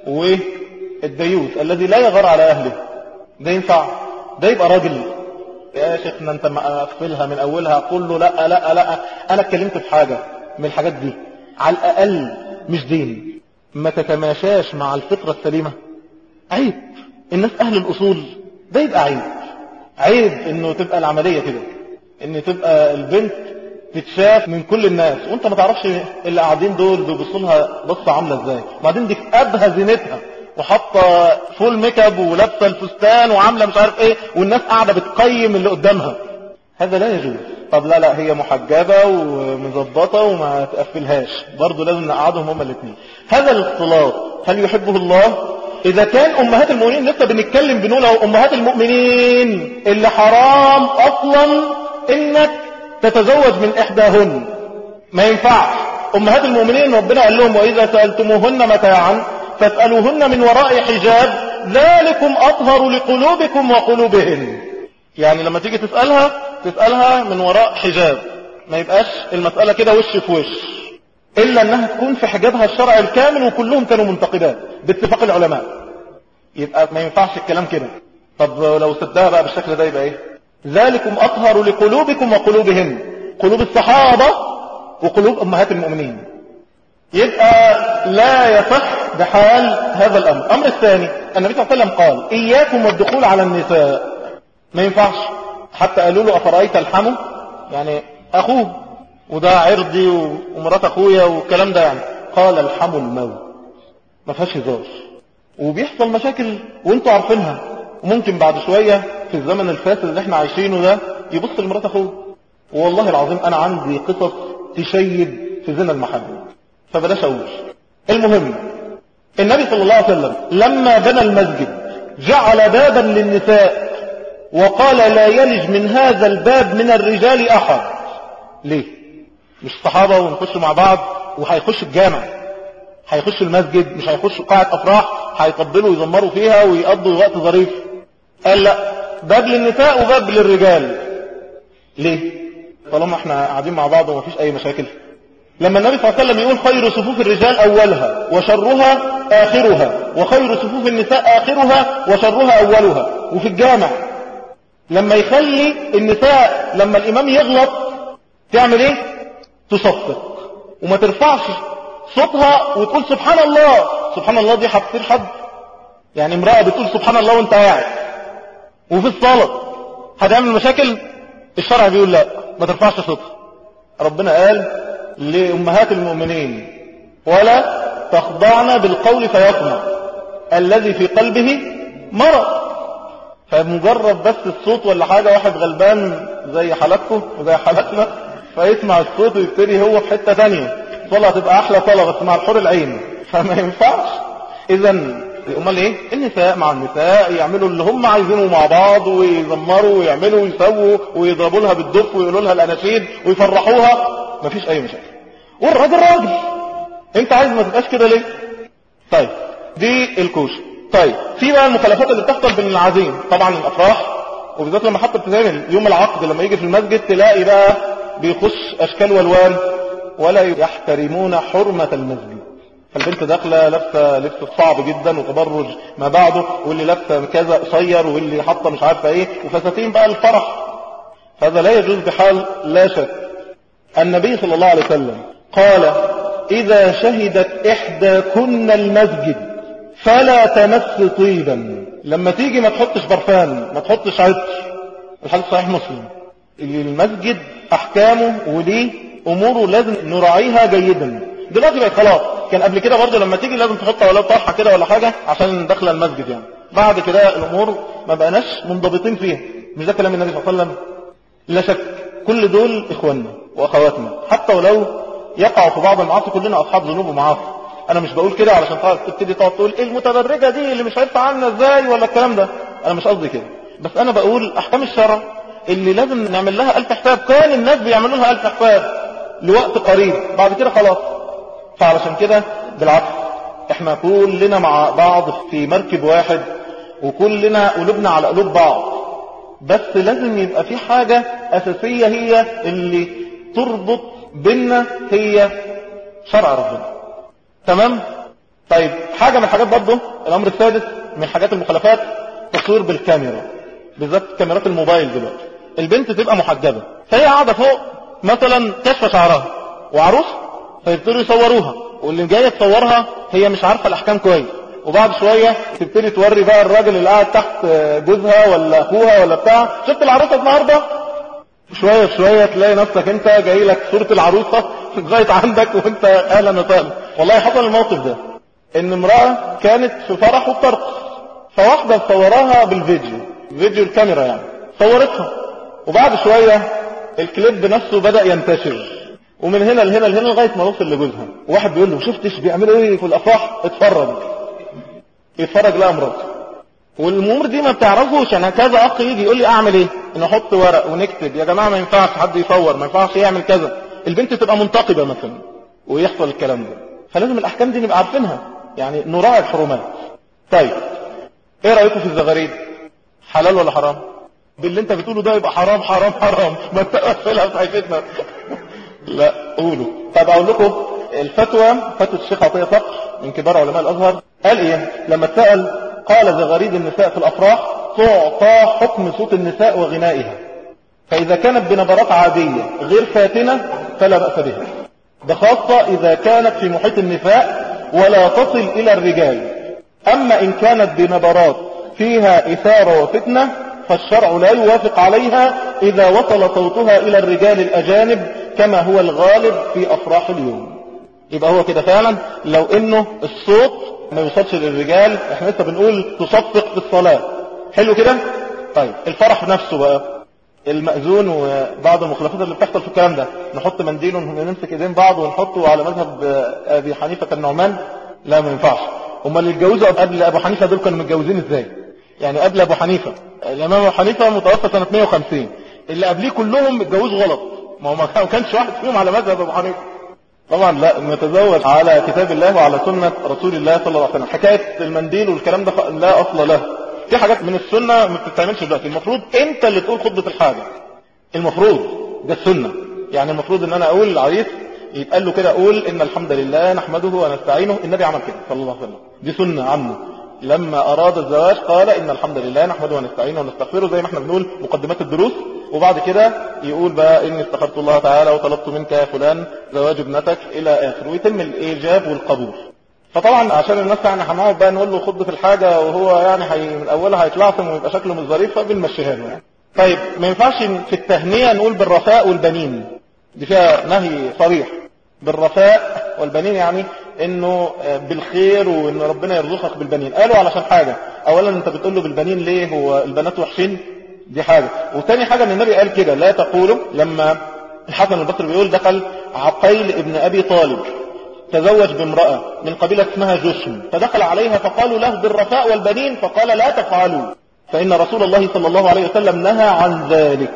والديوث الذي لا يغار على أهله ده ينفع ده يبقى راجل يا شيخنا انت مقفلها من اولها قول له لا لا لا انا اتكلمت في حاجة من الحاجات دي على الاقل مش دين ما تتماشاش مع الفطرة السليمة عيب الناس اهل الاصول ده يبقى عيب عيب انه تبقى العملية كده ان تبقى البنت تتشاف من كل الناس وانت ما تعرفش اللي قاعدين دول بيبصوا لها بصه عامله ازاي وبعدين دي في ابهى زينتها وحاطه فول ميك اب ولابسه الفستان وعامله مش عارف ايه والناس قاعده بتقيم اللي قدامها هذا لا يجوز طب لا لا هي محجبه ومظبطه وما تقفلهاش برضه لازم نقعدهم هما الاثنين هذا الاختلاط هل يحبه الله اذا كان امهات المؤمنين لسه بنتكلم بنقول اهو امهات المؤمنين اللي حرام اصلا انك تتزوج من إحداهن ما ينفعش أمهات المؤمنين ربنا قال لهم وإذا سألتموهن متاعا فاسألوهن من وراء حجاب ذلكم أطهر لقلوبكم وقلوبهن يعني لما تيجي تسألها تسألها من وراء حجاب ما يبقاش المسألة كده وش في وش إلا أنها تكون في حجابها الشرعي الكامل وكلهم كانوا منتقدات باتفاق العلماء يبقى ما ينفعش الكلام كده طب لو سدها بقى بالشكل ده يبقى ايه ذلكم أطهر لقلوبكم وقلوبهم قلوب الصحابة وقلوب أمهات المؤمنين يبقى لا يصح بحال هذا الأمر الأمر الثاني النبي صلى الله عليه وسلم قال إياكم والدخول على النساء ما ينفعش حتى قالوا له أفرأيت الحمو يعني أخوه وده عرضي ومرات أخويا والكلام ده يعني قال الحمو الموت ما فيهاش هزار وبيحصل مشاكل وانتوا عارفينها وممكن بعد شوية في الزمن الفاسد اللي احنا عايشينه ده يبص لمرات اخوه والله العظيم انا عندي قصص تشيد في زنا المحبة فبلاش اقول المهم النبي صلى الله عليه وسلم لما بنى المسجد جعل بابا للنساء وقال لا يلج من هذا الباب من الرجال احد ليه مش صحابة ونخش مع بعض وهيخش الجامع هيخش المسجد مش هيخش قاعة افراح هيطبلوا ويزمروا فيها ويقضوا وقت ظريف قال لا باب للنساء وباب للرجال ليه طالما احنا قاعدين مع بعض ومفيش اي مشاكل لما النبي صلى الله عليه وسلم يقول خير صفوف الرجال اولها وشرها اخرها وخير صفوف النساء اخرها وشرها اولها وفي الجامع لما يخلي النساء لما الامام يغلط تعمل ايه تصفق وما ترفعش صوتها وتقول سبحان الله سبحان الله دي هتصير حد يعني امرأة بتقول سبحان الله وانت قاعد وفي الصلاة هتعمل مشاكل الشرع بيقول لا ما ترفعش صوتها ربنا قال لأمهات المؤمنين ولا تخضعن بالقول فيطمع الذي في قلبه مرض فمجرد بس الصوت ولا حاجة واحد غلبان زي حالتكم وزي حالتنا فيسمع الصوت ويبتدي هو في حتة تانية صلاة تبقى أحلى صلاة بس مع الحور العين فما ينفعش إذا امال ايه النساء مع النساء يعملوا اللي هم عايزينه مع بعض ويزمروا ويعملوا ويسووا ويضربوا لها بالدف ويقولوا لها الاناشيد ويفرحوها مفيش اي مشاكل والراجل راجل انت عايز ما تبقاش كده ليه طيب دي الكوش طيب في بقى المخالفات اللي بتحصل بين العزيم طبعا الافراح وبالذات لما حتى بتتعمل يوم العقد لما يجي في المسجد تلاقي بقى بيخش اشكال والوان ولا يحترمون حرمة المسجد فالبنت داخله لابسه لبس صعب جدا وتبرج ما بعده واللي لابسه كذا قصير واللي حاطه مش عارفه ايه وفساتين بقى الفرح هذا لا يجوز بحال لا شك النبي صلى الله عليه وسلم قال إذا شهدت إحداكن المسجد فلا تمس طيبا لما تيجي ما تحطش برفان ما تحطش عطر الحديث صحيح مسلم المسجد أحكامه وليه أموره لازم نراعيها جيدا دلوقتي بقت خلاص كان قبل كده برضه لما تيجي لازم تحط ولا طرحه كده ولا حاجة عشان داخله المسجد يعني بعد كده الأمور ما بقناش منضبطين فيها مش ده كلام النبي صلى الله عليه وسلم لا شك كل دول إخواننا وأخواتنا حتى ولو يقعوا في بعض المعاصي كلنا أصحاب ذنوب ومعاصي أنا مش بقول كده علشان تبتدي تقعد تقول إيه المتبرجة دي اللي مش هيدفع عنا إزاي ولا الكلام ده أنا مش قصدي كده بس أنا بقول أحكام الشرع اللي لازم نعمل لها ألف حساب كان الناس بيعملوا لها ألف حساب لوقت قريب بعد كده خلاص فعلشان كده بالعكس احنا كلنا مع بعض في مركب واحد وكلنا قلوبنا على قلوب بعض بس لازم يبقى في حاجة أساسية هي اللي تربط بيننا هي شرع ربنا تمام طيب حاجة من الحاجات برضه الأمر السادس من حاجات المخالفات تصوير بالكاميرا بالذات كاميرات الموبايل دلوقتي البنت تبقى محجبة فهي قاعدة فوق مثلا كشف شعرها وعروس فيبتدوا يصوروها واللي جاية تصورها هي مش عارفة الأحكام كويس وبعد شوية تبتدي توري بقى الراجل اللي قاعد تحت جوزها ولا اخوها ولا بتاع شفت العروسة النهاردة شوية شوية تلاقي نفسك انت جاي لك صورة العروسة لغاية عندك وانت اهلا وسهلا والله حصل الموقف ده ان امرأة كانت في فرح وبترقص فواحدة صوراها بالفيديو فيديو الكاميرا يعني صورتها وبعد شوية الكليب نفسه بدأ ينتشر ومن هنا لهنا لهنا لغاية ما وصل لجوزها واحد بيقول له شفتش بيعملوا ايه في الافراح اتفرج يتفرج لها مراته والامور دي ما بتعرفوش انا كذا اخ يجي يقول لي اعمل ايه نحط ورق ونكتب يا جماعه ما ينفعش حد يصور ما ينفعش يعمل كذا البنت تبقى منتقبه مثلا ويحصل الكلام ده فلازم الاحكام دي نبقى عارفينها يعني نراعي الحرمات طيب ايه رايكم في الزغاريد حلال ولا حرام باللي انت بتقوله ده يبقى حرام حرام حرام ما تقفلها بتاعتنا لا قولوا طب اقول لكم الفتوى فتوى الشيخ عطيه صقر من كبار علماء الازهر قال ايه لما اتسال قال زغاريد النساء في الافراح تعطى حكم صوت النساء وغنائها فاذا كانت بنبرات عاديه غير فاتنه فلا باس بها بخاصه اذا كانت في محيط النساء ولا تصل الى الرجال اما ان كانت بنبرات فيها اثاره وفتنه فالشرع لا يوافق عليها إذا وصل صوتها إلى الرجال الأجانب كما هو الغالب في أفراح اليوم يبقى هو كده فعلا لو إنه الصوت ما يوصلش للرجال احنا لسه بنقول تصفق في الصلاة حلو كده طيب الفرح نفسه بقى المأذون وبعض المخلفات اللي بتحصل في الكلام ده نحط منديل ونمسك ايدين بعض ونحطه على مذهب ابي حنيفة النعمان لا ما ينفعش امال اللي اتجوزوا قبل ابو حنيفة دول كانوا متجوزين ازاي يعني قبل ابو حنيفة الامام ابو حنيفة متوفى سنة 150 اللي قبليه كلهم اتجوزوا غلط ما هو ما كانش واحد فيهم على مذهب ابو حنيفه طبعا لا نتزوج على كتاب الله وعلى سنة رسول الله صلى الله عليه وسلم حكاية المنديل والكلام ده لا أصل له في حاجات من السنة ما بتتعملش دلوقتي المفروض انت اللي تقول خطبة الحاجة المفروض ده السنة يعني المفروض ان انا اقول العريس يتقال له كده اقول ان الحمد لله نحمده ونستعينه النبي عمل كده صلى الله عليه وسلم دي سنة عنه لما اراد الزواج قال ان الحمد لله نحمده ونستعينه ونستغفره زي ما احنا بنقول مقدمات الدروس وبعد كده يقول بقى اني استخرت الله تعالى وطلبت منك يا فلان زواج ابنتك الى اخره ويتم الايجاب والقبول فطبعا عشان الناس يعني هنقعد بقى نقول له خد في الحاجه وهو يعني حي من اولها هيتلعثم ويبقى شكله مش ظريف فبنمشيها له يعني طيب ما ينفعش في التهنئه نقول بالرفاء والبنين دي فيها نهي صريح بالرفاء والبنين يعني انه بالخير وان ربنا يرزقك بالبنين قالوا علشان حاجه اولا انت بتقول له بالبنين ليه هو البنات وحشين دي حاجة وتاني حاجة ان النبي قال كده لا تقولوا لما الحسن البصري بيقول دخل عقيل ابن ابي طالب تزوج بامرأة من قبيلة اسمها جشم فدخل عليها فقالوا له بالرفاء والبنين فقال لا تفعلوا فإن رسول الله صلى الله عليه وسلم نهى عن ذلك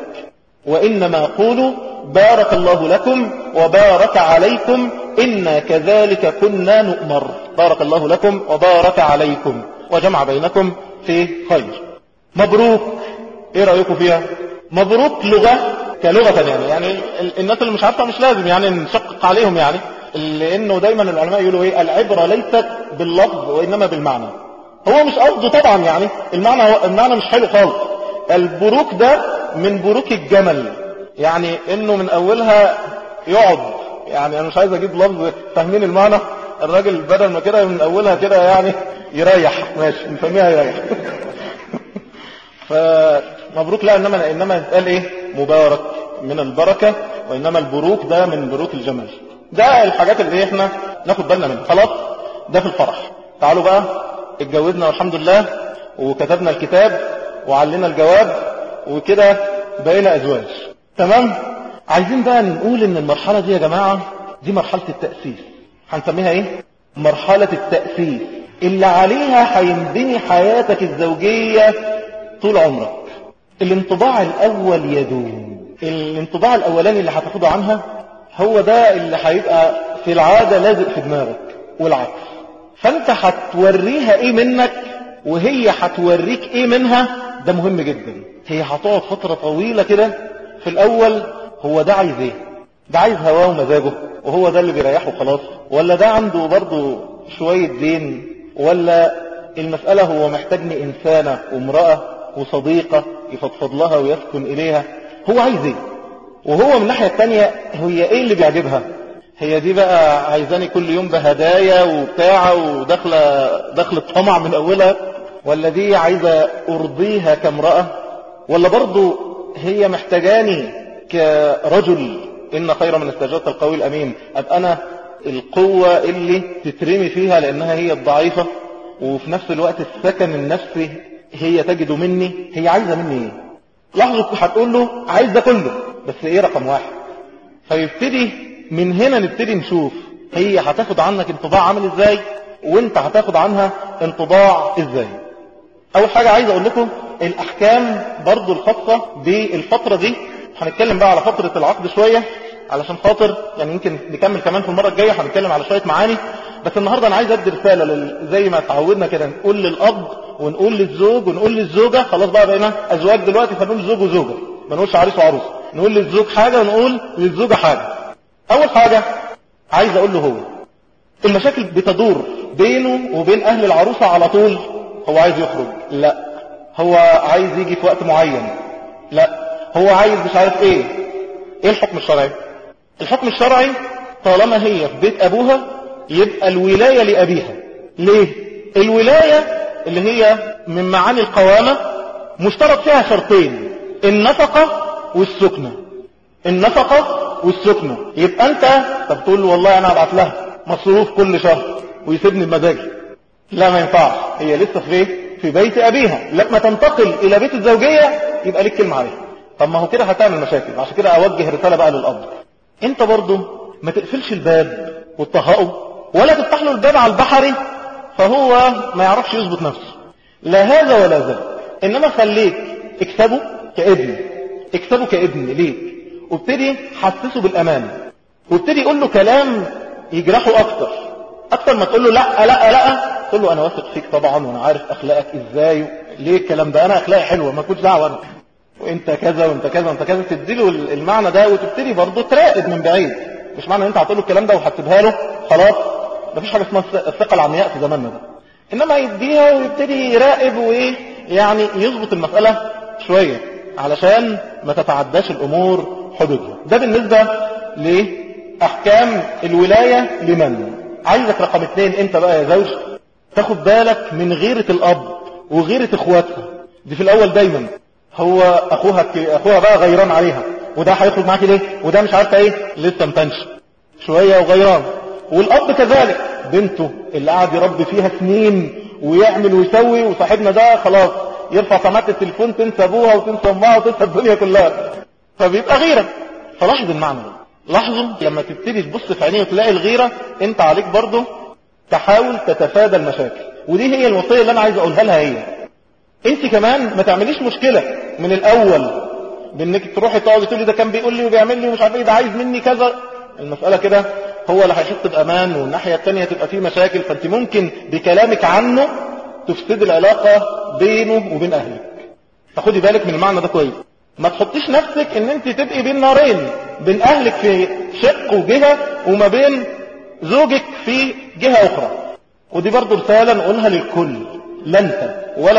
وإنما قولوا بارك الله لكم وبارك عليكم إنا كذلك كنا نؤمر بارك الله لكم وبارك عليكم وجمع بينكم في خير مبروك ايه رأيكم فيها مبروك لغة كلغة يعني يعني الناس اللي مش عارفة مش لازم يعني نشقق عليهم يعني لانه دايما العلماء يقولوا ايه العبرة ليست باللفظ وانما بالمعنى هو مش قصده طبعا يعني المعنى هو المعنى مش حلو خالص البروك ده من بروك الجمل يعني انه من اولها يقعد يعني انا مش عايز اجيب لفظ فاهمين المعنى الراجل بدل ما كده من اولها كده يعني يريح ماشي نسميها يريح فمبروك لا انما انما يتقال ايه مبارك من البركه وانما البروك ده من بروك الجمال ده الحاجات اللي احنا ناخد بالنا منها خلاص ده في الفرح تعالوا بقى اتجوزنا والحمد لله وكتبنا الكتاب وعلنا الجواب وكده بقينا ازواج تمام عايزين بقى نقول ان المرحله دي يا جماعه دي مرحله التاسيس هنسميها ايه مرحله التاسيس اللي عليها هينبني حياتك الزوجيه طول عمرك الانطباع الاول يدوم الانطباع الاولاني اللي هتاخده عنها هو ده اللي هيبقى في العادة لازق في دماغك والعكس فانت هتوريها ايه منك وهي هتوريك ايه منها ده مهم جدا هي هتقعد فترة طويلة كده في الاول هو ده عايز ايه ده عايز هواه ومزاجه وهو ده اللي بيريحه خلاص ولا ده عنده برضه شوية دين ولا المسألة هو محتاجني إنسانة وامرأة وصديقة يفضفض لها ويسكن إليها هو عايز ايه وهو من الناحية التانية هي ايه اللي بيعجبها هي دي بقى عايزاني كل يوم بهدايا وبتاع وداخله دخل الطمع من اولها ولا دي عايزه ارضيها كامراه ولا برضو هي محتاجاني كرجل ان خير من استجابه القوي الامين ابقى انا القوه اللي تترمي فيها لانها هي الضعيفه وفي نفس الوقت السكن النفسي هي تجد مني هي عايزه مني ايه لحظه هتقول له عايز ده كله بس ايه رقم واحد فيبتدي من هنا نبتدي نشوف هي هتاخد عنك انطباع عامل ازاي وانت هتاخد عنها انطباع ازاي اول حاجة عايز اقول لكم الاحكام برضو الخاصة بالفترة دي هنتكلم بقى على فترة العقد شوية علشان خاطر يعني يمكن نكمل كمان في المرة الجاية هنتكلم على شوية معاني بس النهاردة انا عايز ادي رسالة لل... زي ما تعودنا كده نقول للاب ونقول للزوج ونقول للزوجة خلاص بقى بقينا ازواج دلوقتي فنقول زوج وزوجة ما نقولش عريس وعروس نقول للزوج حاجة ونقول للزوجة حاجة اول حاجة عايز اقول له هو المشاكل بتدور بينه وبين اهل العروسة على طول هو عايز يخرج لا هو عايز يجي في وقت معين لا هو عايز مش عارف ايه ايه الحكم الشرعي الحكم الشرعي طالما هي في بيت ابوها يبقى الولاية لابيها ليه الولاية اللي هي من معاني القوامة مشترك فيها شرطين النفقة والسكنة النفقة والسكنة يبقى انت طب تقول له والله انا هبعت لها مصروف كل شهر ويسيبني بمزاجي لا ما ينفعش هي لسه في ايه في بيت ابيها لما تنتقل الى بيت الزوجية يبقى ليك كلمة عليها طب ما هو كده هتعمل مشاكل عشان كده اوجه رسالة بقى للاب انت برضو ما تقفلش الباب وتطهقه ولا تفتح له الباب على البحري فهو ما يعرفش يظبط نفسه لا هذا ولا ذا انما خليك اكسبه كابن اكسبه كابن ليك وابتدي حسسه بالامان وابتدي يقول له كلام يجرحه اكتر اكتر ما تقول له لا لا لا تقول له انا واثق فيك طبعا وانا عارف اخلاقك ازاي ليه الكلام ده انا اخلاقي حلوه ما كنتش دعوه انا وانت كذا وانت كذا وانت كذا تديله المعنى ده وتبتدي برضه تراقب من بعيد مش معنى ان انت هتقول له الكلام ده وهتسيبها له خلاص مفيش حاجه اسمها الثقه العمياء في زماننا ده انما يديها ويبتدي يراقب وايه يعني يظبط المساله شويه علشان ما تتعداش الامور حدودها ده بالنسبه لاحكام الولايه لمن عايزك رقم اثنين انت بقى يا زوج تاخد بالك من غيرة الاب وغيرة اخواتها دي في الاول دايما هو اخوها اخوها بقى غيران عليها وده هيخرج معاكي ليه وده مش عارفه ايه لسه متنش شويه وغيران والاب كذلك بنته اللي قاعد يربي فيها سنين ويعمل ويسوي وصاحبنا ده خلاص يرفع سماعه التليفون تنسى ابوها وتنسى امها وتنسى الدنيا كلها فبيبقى غيره فلاحظ المعنى ده لاحظوا لما تبتدي تبص في عينيه وتلاقي الغيره انت عليك برضه تحاول تتفادى المشاكل ودي هي الوصيه اللي انا عايز اقولها لها هي انت كمان ما تعمليش مشكله من الاول بانك تروحي تقعدي تقولي ده كان بيقول لي وبيعمل لي ومش عارف ايه ده عايز مني كذا المساله كده هو اللي هيحس بامان والناحيه الثانيه تبقى فيه مشاكل فانت ممكن بكلامك عنه تفسد العلاقه بينه وبين اهلك فخدي بالك من المعنى ده كويس ما تحطيش نفسك ان انت تبقي بين نارين بين اهلك في شق وجهه وما بين زوجك في جهه اخرى ودي برضو رساله نقولها للكل لا انت ولا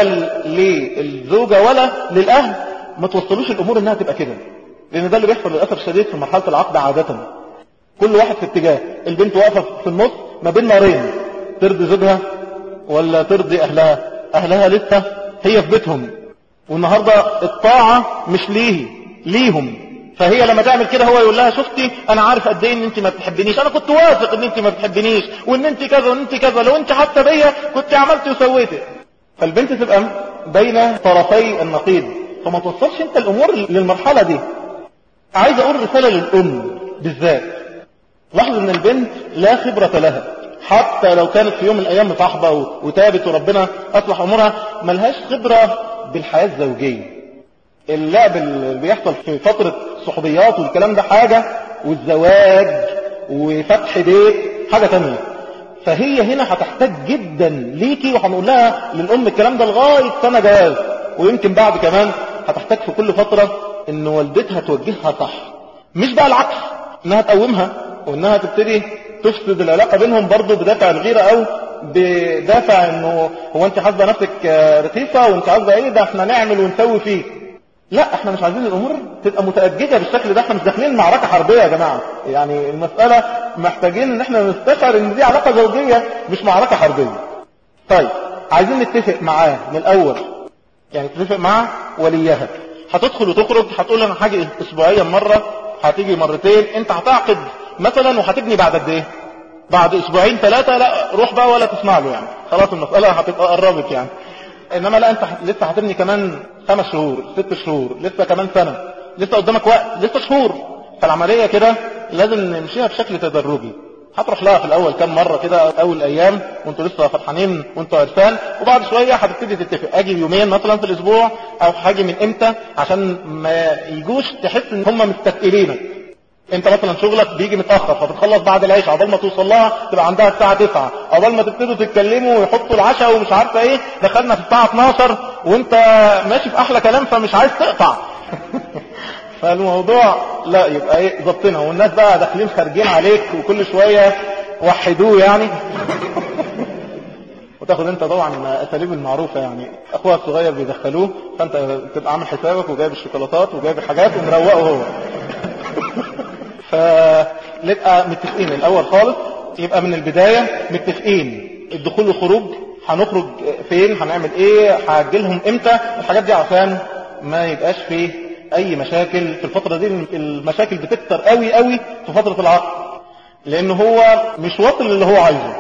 للزوجه ولا للاهل ما توصلوش الامور انها تبقى كده لان ده اللي بيحصل للاسف الشديد في مرحله العقد عاده كل واحد في اتجاه البنت واقفه في النص ما بين نارين ترضي زوجها ولا ترضي اهلها اهلها لسه هي في بيتهم والنهاردة الطاعة مش ليه ليهم فهي لما تعمل كده هو يقول لها شفتي انا عارف قد ايه ان انت ما بتحبنيش انا كنت واثق ان انت ما بتحبنيش وان انت كذا وان انت كذا لو انت حتى بيا كنت عملت وسويت فالبنت تبقى بين طرفي النقيض فما توصلش انت الامور للمرحلة دي عايز اقول رسالة للام بالذات لاحظ ان البنت لا خبرة لها حتى لو كانت في يوم من الايام مصاحبة وتابت وربنا اصلح امورها ملهاش خبرة بالحياة الزوجية اللعب اللي بيحصل في فترة صحوبيات والكلام ده حاجة والزواج وفتح بيت حاجة تانية فهي هنا هتحتاج جدا ليكي وهنقول لها للأم الكلام ده لغاية سنة جواز ويمكن بعد كمان هتحتاج في كل فترة ان والدتها توجهها صح مش بقى العكس انها تقومها وانها تبتدي تفسد العلاقة بينهم برضو بدافع الغيرة او بدافع انه هو انت حاسبه نفسك رخيصة وانت عايزه ايه ده احنا نعمل ونسوي فيه لا احنا مش عايزين الامور تبقى متأججة بالشكل ده احنا مش داخلين معركة حربية يا جماعة يعني المسألة محتاجين ان احنا نستشعر ان دي علاقة زوجية مش معركة حربية طيب عايزين نتفق معاه من الاول يعني تتفق مع وليها هتدخل وتخرج هتقول انا حاجة اسبوعيا مرة هتيجي مرتين انت هتعقد مثلا وهتبني بعد قد ايه بعد اسبوعين ثلاثة لا روح بقى ولا تسمع له يعني خلاص المسألة هتبقى قربت يعني انما لا انت لسه هتبني كمان خمس شهور ست شهور لسه كمان سنة لسه قدامك وقت لسه شهور فالعملية كده لازم نمشيها بشكل تدرجي هتروح لها في الاول كام مرة كده اول ايام وانتوا لسه فرحانين وانتوا عرسان وبعد شوية هتبتدي تتفق اجي يومين مثلا في الاسبوع او هاجي من امتى عشان ما يجوش تحس ان هم مستثقلينك انت مثلا شغلك بيجي متأخر فبتخلص بعد العيش عقبال ما توصل لها تبقى عندها الساعة 9 عقبال ما تبتدوا تتكلموا ويحطوا العشاء ومش عارفه ايه دخلنا في الساعة 12 وانت ماشي في احلى كلام فمش عايز تقطع فالموضوع لا يبقى ايه ظبطنا والناس بقى داخلين خارجين عليك وكل شوية وحدوه يعني وتاخد انت طبعا اساليب المعروفة يعني اخوها الصغير بيدخلوه فانت تبقى عامل حسابك وجايب الشوكولاتات وجايب الحاجات ومروقه هو فنبقى متفقين الاول خالص يبقى من البداية متفقين الدخول والخروج هنخرج فين هنعمل ايه هاجلهم امتى الحاجات دي عشان ما يبقاش فيه اي مشاكل في الفترة دي المشاكل بتكتر قوي قوي في فترة العقد لان هو مش واصل اللي هو عايزه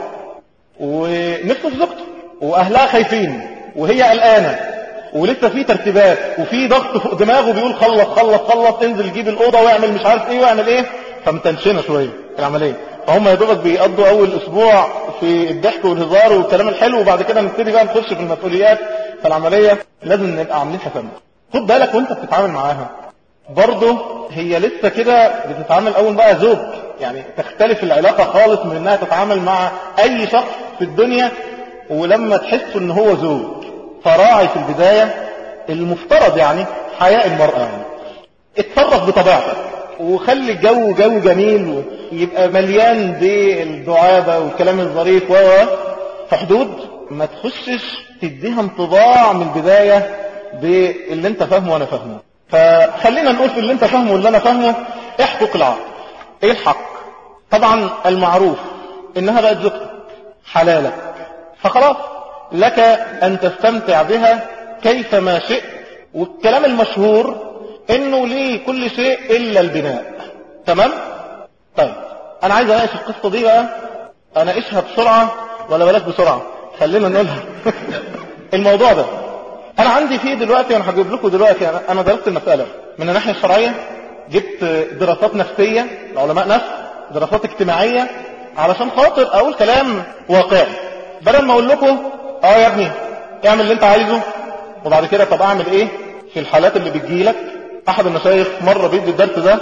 ونفسه في زوجته واهلها خايفين وهي قلقانه ولسه في ترتيبات وفي ضغط فوق دماغه بيقول خلص خلص خلص انزل جيب الاوضه واعمل مش عارف ايه واعمل ايه فمتنشنه شويه العمليه فهم يا دوبك بيقضوا اول اسبوع في الضحك والهزار والكلام الحلو وبعد كده نبتدي بقى نخش في المسؤوليات فالعمليه لازم نبقى عاملين حسابنا خد بالك وانت بتتعامل معاها برضه هي لسه كده بتتعامل اول بقى زوج يعني تختلف العلاقة خالص من انها تتعامل مع اي شخص في الدنيا ولما تحس ان هو زوج فراعي في البداية المفترض يعني حياء المرأة يعني اتصرف بطبيعتك وخلي الجو جو جميل ويبقى مليان بالدعابة والكلام الظريف و في حدود ما تخشش تديها انطباع من البداية باللي انت فاهمه وانا فاهمه فخلينا نقول في اللي انت فاهمه واللي انا فاهمه احقق العقل ايه الحق طبعا المعروف انها بقت زوجتك حلالك فخلاص لك ان تستمتع بها كيفما شئت والكلام المشهور انه ليه كل شيء الا البناء تمام طيب انا عايز اناقش القصه دي بقى اناقشها بسرعه ولا بلاش بسرعه خلينا نقولها الموضوع ده انا عندي فيه دلوقتي وانا هجيب لكم دلوقتي انا انا درست المساله من الناحيه الشرعيه جبت دراسات نفسيه لعلماء نفس دراسات اجتماعيه علشان خاطر اقول كلام واقعي بدل ما اقول لكم اه يا ابني اعمل اللي انت عايزه وبعد كده طب اعمل ايه في الحالات اللي بتجيلك احد المشايخ مره بيدي الدرس ده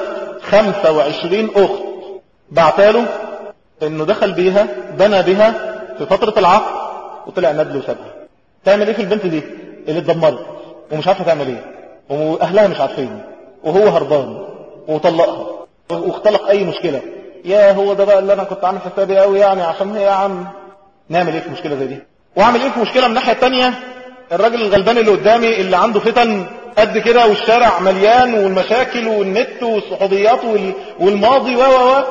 25 اخت بعتاله انه دخل بيها بنى بها في فتره العقد وطلع ندل وسابها تعمل ايه في البنت دي اللي اتدمرت ومش عارفه تعمل ايه واهلها مش عارفين وهو هربان وطلقها واختلق اي مشكله يا هو ده بقى اللي انا كنت عامل حسابي قوي يعني عشان هي يا عم نعمل ايه في مشكله زي دي واعمل ايه في مشكله من الناحيه الثانيه الراجل الغلبان اللي قدامي اللي عنده فتن قد كده والشارع مليان والمشاكل والنت والصحوبيات والماضي و و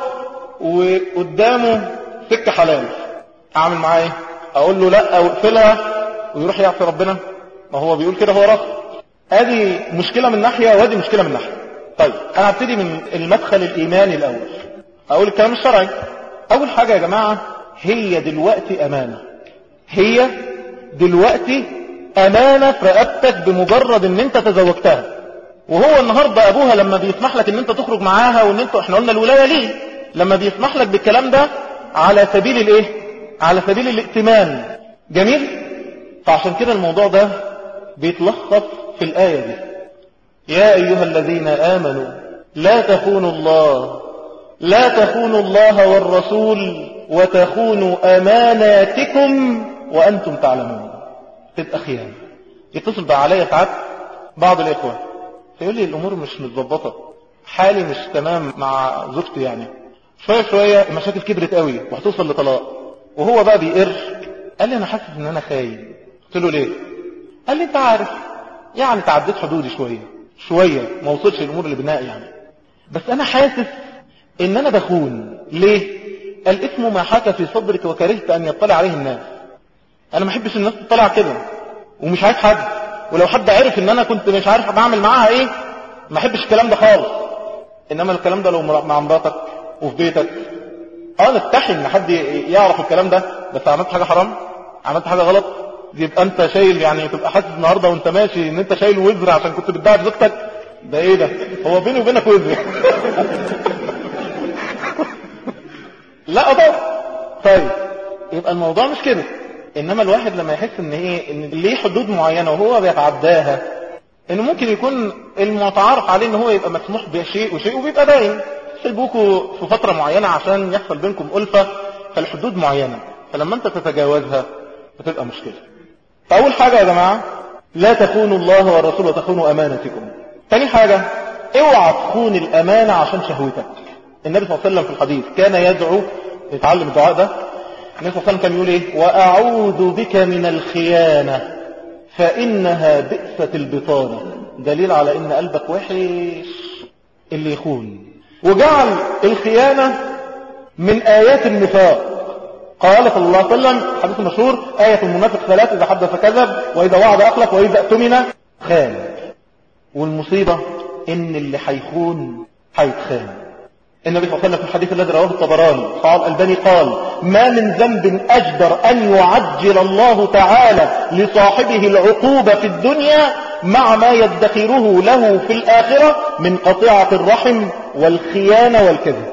وقدامه سكه حلال اعمل معاه ايه اقول له لا او اقفلها ويروح يعصي ربنا ما هو بيقول كده هو راسه ادي مشكله من ناحيه وادي مشكله من ناحيه طيب انا هبتدي من المدخل الايماني الاول اقول الكلام الشرعي اول حاجه يا جماعه هي دلوقتي امانه هي دلوقتي امانه في رقبتك بمجرد ان انت تزوجتها وهو النهارده ابوها لما بيسمح لك ان انت تخرج معاها وان انت احنا قلنا الولايه ليه لما بيسمح لك بالكلام ده على سبيل الايه على سبيل الائتمان جميل فعشان كده الموضوع ده بيتلخص في الآية دي يا أيها الذين آمنوا لا تخونوا الله لا تخونوا الله والرسول وتخونوا أماناتكم وأنتم تعلمون تبقى خيانة يتصل بقى عليا ساعات بعض الإخوة فيقول لي الأمور مش متظبطة حالي مش تمام مع زوجتي يعني شوية شوية المشاكل كبرت قوي وهتوصل لطلاق وهو بقى بيقر قال لي أنا حاسس إن أنا خاين قلت له ليه قال لي أنت عارف يعني تعديت حدودي شوية شوية ما وصلش الامور اللي بناء يعني بس انا حاسس ان انا بخون ليه الاسم ما حاك في صدرك وكرهت ان يطلع عليه الناس انا ما احبش الناس تطلع كده ومش عايز حد ولو حد عرف ان انا كنت مش عارف بعمل معاها ايه ما احبش الكلام ده خالص انما الكلام ده لو مع مراتك وفي بيتك اه نستحي ان حد يعرف الكلام ده بس عملت حاجة حرام عملت حاجة غلط يبقى انت شايل يعني تبقى حاسس النهاردة وانت ماشي ان انت شايل وزر عشان كنت بتدعي زوجتك ده ايه ده هو بيني وبينك وزر لا طبعا طيب يبقى الموضوع مش كده انما الواحد لما يحس ان ايه ان ليه حدود معينة وهو بيتعداها انه ممكن يكون المتعارف عليه ان هو يبقى مسموح بشيء وشيء وبيبقى باين سيبوكوا في فترة معينة عشان يحصل بينكم ألفة فالحدود معينة فلما انت تتجاوزها بتبقى مشكلة فأول حاجة يا جماعة لا تخونوا الله والرسول وتخونوا أمانتكم تاني حاجة اوعى تخون الأمانة عشان شهوتك النبي صلى الله عليه وسلم في الحديث كان يدعو يتعلم الدعاء ده النبي صلى الله عليه وسلم كان يقول ايه وأعوذ بك من الخيانة فإنها بئسة البطانة دليل على ان قلبك وحش اللي يخون وجعل الخيانة من آيات النفاق قال صلى الله عليه وسلم حديث مشهور آية المنافق ثلاث إذا حدث كذب وإذا وعد أخلق وإذا اؤتمن خان والمصيبة إن اللي حيخون حيتخان النبي صلى الله عليه وسلم في الحديث الذي رواه الطبراني قال البني قال ما من ذنب أجدر أن يعجل الله تعالى لصاحبه العقوبة في الدنيا مع ما يدخره له في الآخرة من قطيعة الرحم والخيانة والكذب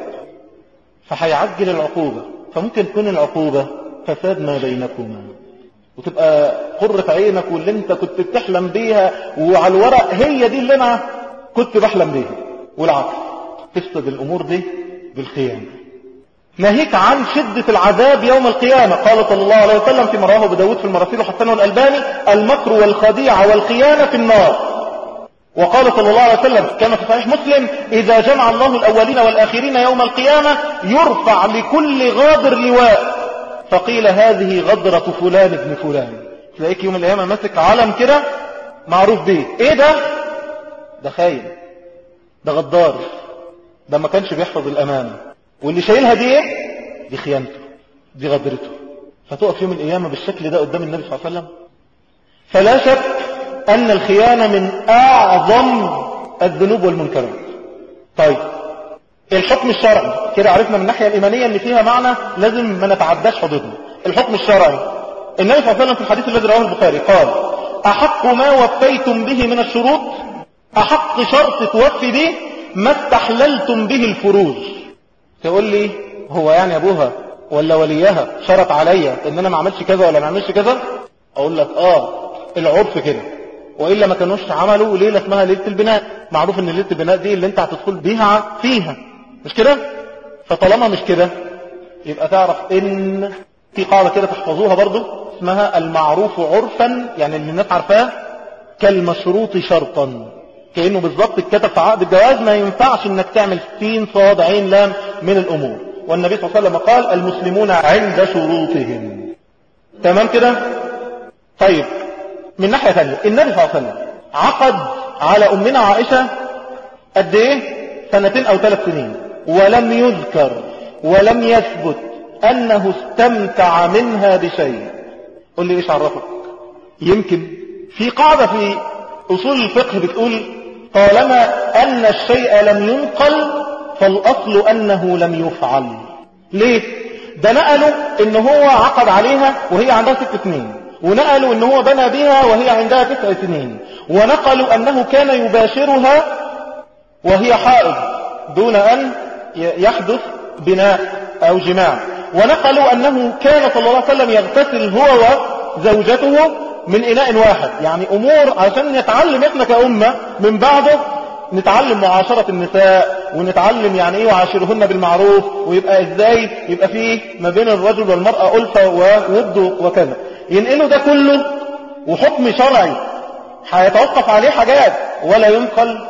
فهيعجل العقوبة فممكن تكون العقوبة فساد ما بينكما وتبقى قرة عينك واللي انت كنت بتحلم بيها وعلى الورق هي دي اللي انا كنت بحلم بيها والعكس تفسد الامور دي بالخيانة ناهيك عن شدة العذاب يوم القيامة قال صلى الله عليه وسلم في مراه بداود في المراسيل وحسنه الألباني المكر والخديعة والخيانة في النار وقال صلى الله عليه وسلم كما في صحيح مسلم إذا جمع الله الأولين والآخرين يوم القيامة يرفع لكل غادر لواء فقيل هذه غدرة فلان ابن فلان تلاقيك يوم القيامة ماسك علم كده معروف بيه ايه ده ده خاين ده غدار ده ما كانش بيحفظ الأمانة واللي شايلها دي ايه دي خيانته دي غدرته فتقف يوم القيامة بالشكل ده قدام النبي صلى الله عليه وسلم فلا شك أن الخيانة من أعظم الذنوب والمنكرات طيب الحكم الشرعي كده عرفنا من الناحية الإيمانية أن فيها معنى لازم ما نتعداش حدودنا الحكم الشرعي النبي صلى الله عليه وسلم في الحديث الذي رواه البخاري قال أحق ما وفيتم به من الشروط أحق شرط توفي به ما استحللتم به الفروج تقول لي هو يعني أبوها ولا وليها شرط عليا ان انا ما اعملش كذا ولا ما اعملش كذا اقول لك اه العرف كده وإلا ما كانوش عملوا ليلة اسمها ليلة البناء معروف ان ليلة البناء دي اللي انت هتدخل بيها فيها مش كده فطالما مش كده يبقى تعرف ان في قاعدة كده تحفظوها برضو اسمها المعروف عرفا يعني اللي الناس عارفاه كالمشروط شرطا كأنه بالظبط اتكتب في عقد الجواز ما ينفعش انك تعمل سين صاد عين لام من الامور والنبي صلى الله عليه وسلم قال المسلمون عند شروطهم تمام كده طيب من ناحية ثانية النبي صلى الله عليه وسلم عقد على أمنا عائشة قد ايه سنتين أو ثلاث سنين ولم يذكر ولم يثبت أنه استمتع منها بشيء قل لي إيش عرفك يمكن في قاعدة في أصول الفقه بتقول طالما أن الشيء لم ينقل فالأصل أنه لم يفعل ليه ده نقلوا ان هو عقد عليها وهي عندها ست سنين ونقلوا ان هو بنى بها وهي عندها تسع سنين ونقلوا انه كان يباشرها وهي حائض دون ان يحدث بناء او جماع ونقلوا انه كان صلى الله عليه وسلم يغتسل هو وزوجته من اناء واحد يعني امور عشان نتعلم احنا كأمة من بعده نتعلم معاشرة النساء ونتعلم يعني ايه وعاشرهن بالمعروف ويبقى ازاي يبقى فيه ما بين الرجل والمرأة ألفة وود وكذا ينقلوا ده كله وحكم شرعي هيتوقف عليه حاجات ولا ينقل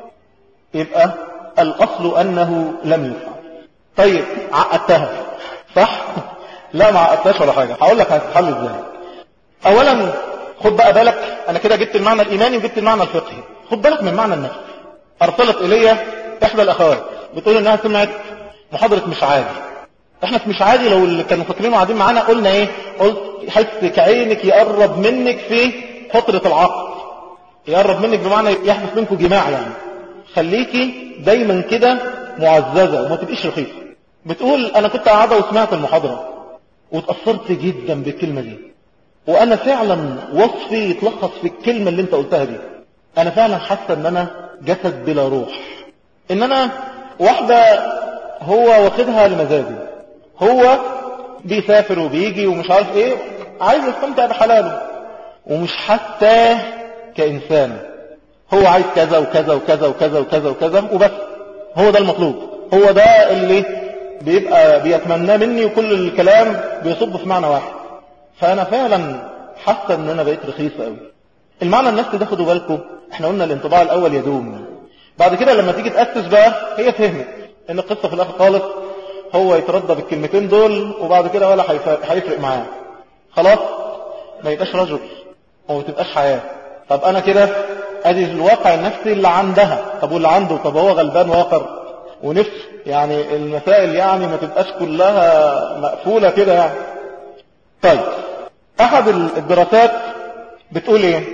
يبقى الأصل أنه لم يفعل طيب عقدتها صح؟ لا ما عقدتهاش ولا حاجة هقول لك هتتحل ازاي أولا خد بقى بالك أنا كده جبت المعنى الإيماني وجبت المعنى الفقهي خد بالك من معنى النفس ارسلت الي احدى الاخوات بتقول انها سمعت محاضرة مش عادي احنا في مش عادي لو اللي كانوا فاكرينه قاعدين معانا قلنا ايه قلت حس كعينك يقرب منك في فترة العقد يقرب منك بمعنى يحدث منكم جماع يعني خليكي دايما كده معززة وما تبقيش رخيصة بتقول انا كنت قاعدة وسمعت المحاضرة وتأثرت جدا بالكلمة دي وانا فعلا وصفي يتلخص في الكلمة اللي انت قلتها دي انا فعلا حاسة ان انا جسد بلا روح ان انا واحدة هو واخدها لمزاجه هو بيسافر وبيجي ومش عارف ايه عايز يستمتع بحلاله ومش حتى كإنسان هو عايز كذا وكذا وكذا وكذا وكذا وكذا وبس هو ده المطلوب هو ده اللي بيبقى بيتمناه مني وكل الكلام بيصب في معنى واحد فأنا فعلا حاسة ان انا بقيت رخيصة قوي المعنى الناس تاخدوا بالكم احنا قلنا الانطباع الاول يدوم بعد كده لما تيجي تأسس بقى هي فهمت ان القصة في الاخر خالص هو يتردى بالكلمتين دول وبعد كده ولا هيفرق معاه خلاص ما يبقاش رجل وما تبقاش حياة طب انا كده ادي الواقع النفسي اللي عندها طب واللي عنده طب هو غلبان واقر ونفس يعني المسائل يعني ما تبقاش كلها مقفولة كده يعني طيب احد الدراسات بتقول ايه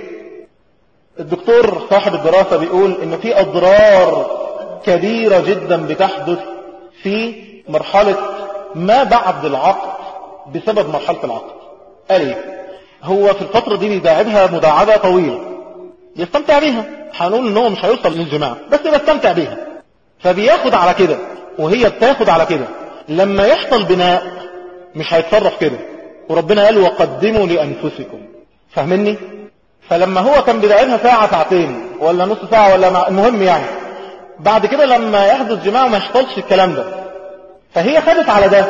الدكتور صاحب الدراسة بيقول ان في اضرار كبيرة جدا بتحدث في مرحلة ما بعد العقد بسبب مرحلة العقد قال ايه هو في الفترة دي بيداعبها مداعبة طويلة يستمتع بيها هنقول ان هو مش هيوصل للجماع بس بيستمتع بيها فبياخد على كده وهي بتاخد على كده لما يحصل بناء مش هيتصرف كده وربنا قال وقدموا لأنفسكم فاهمني فلما هو كان بيداعبها ساعة ساعتين ولا نص ساعة ولا المهم يعني بعد كده لما يحدث جماع ما يحصلش الكلام ده فهي خدت على ده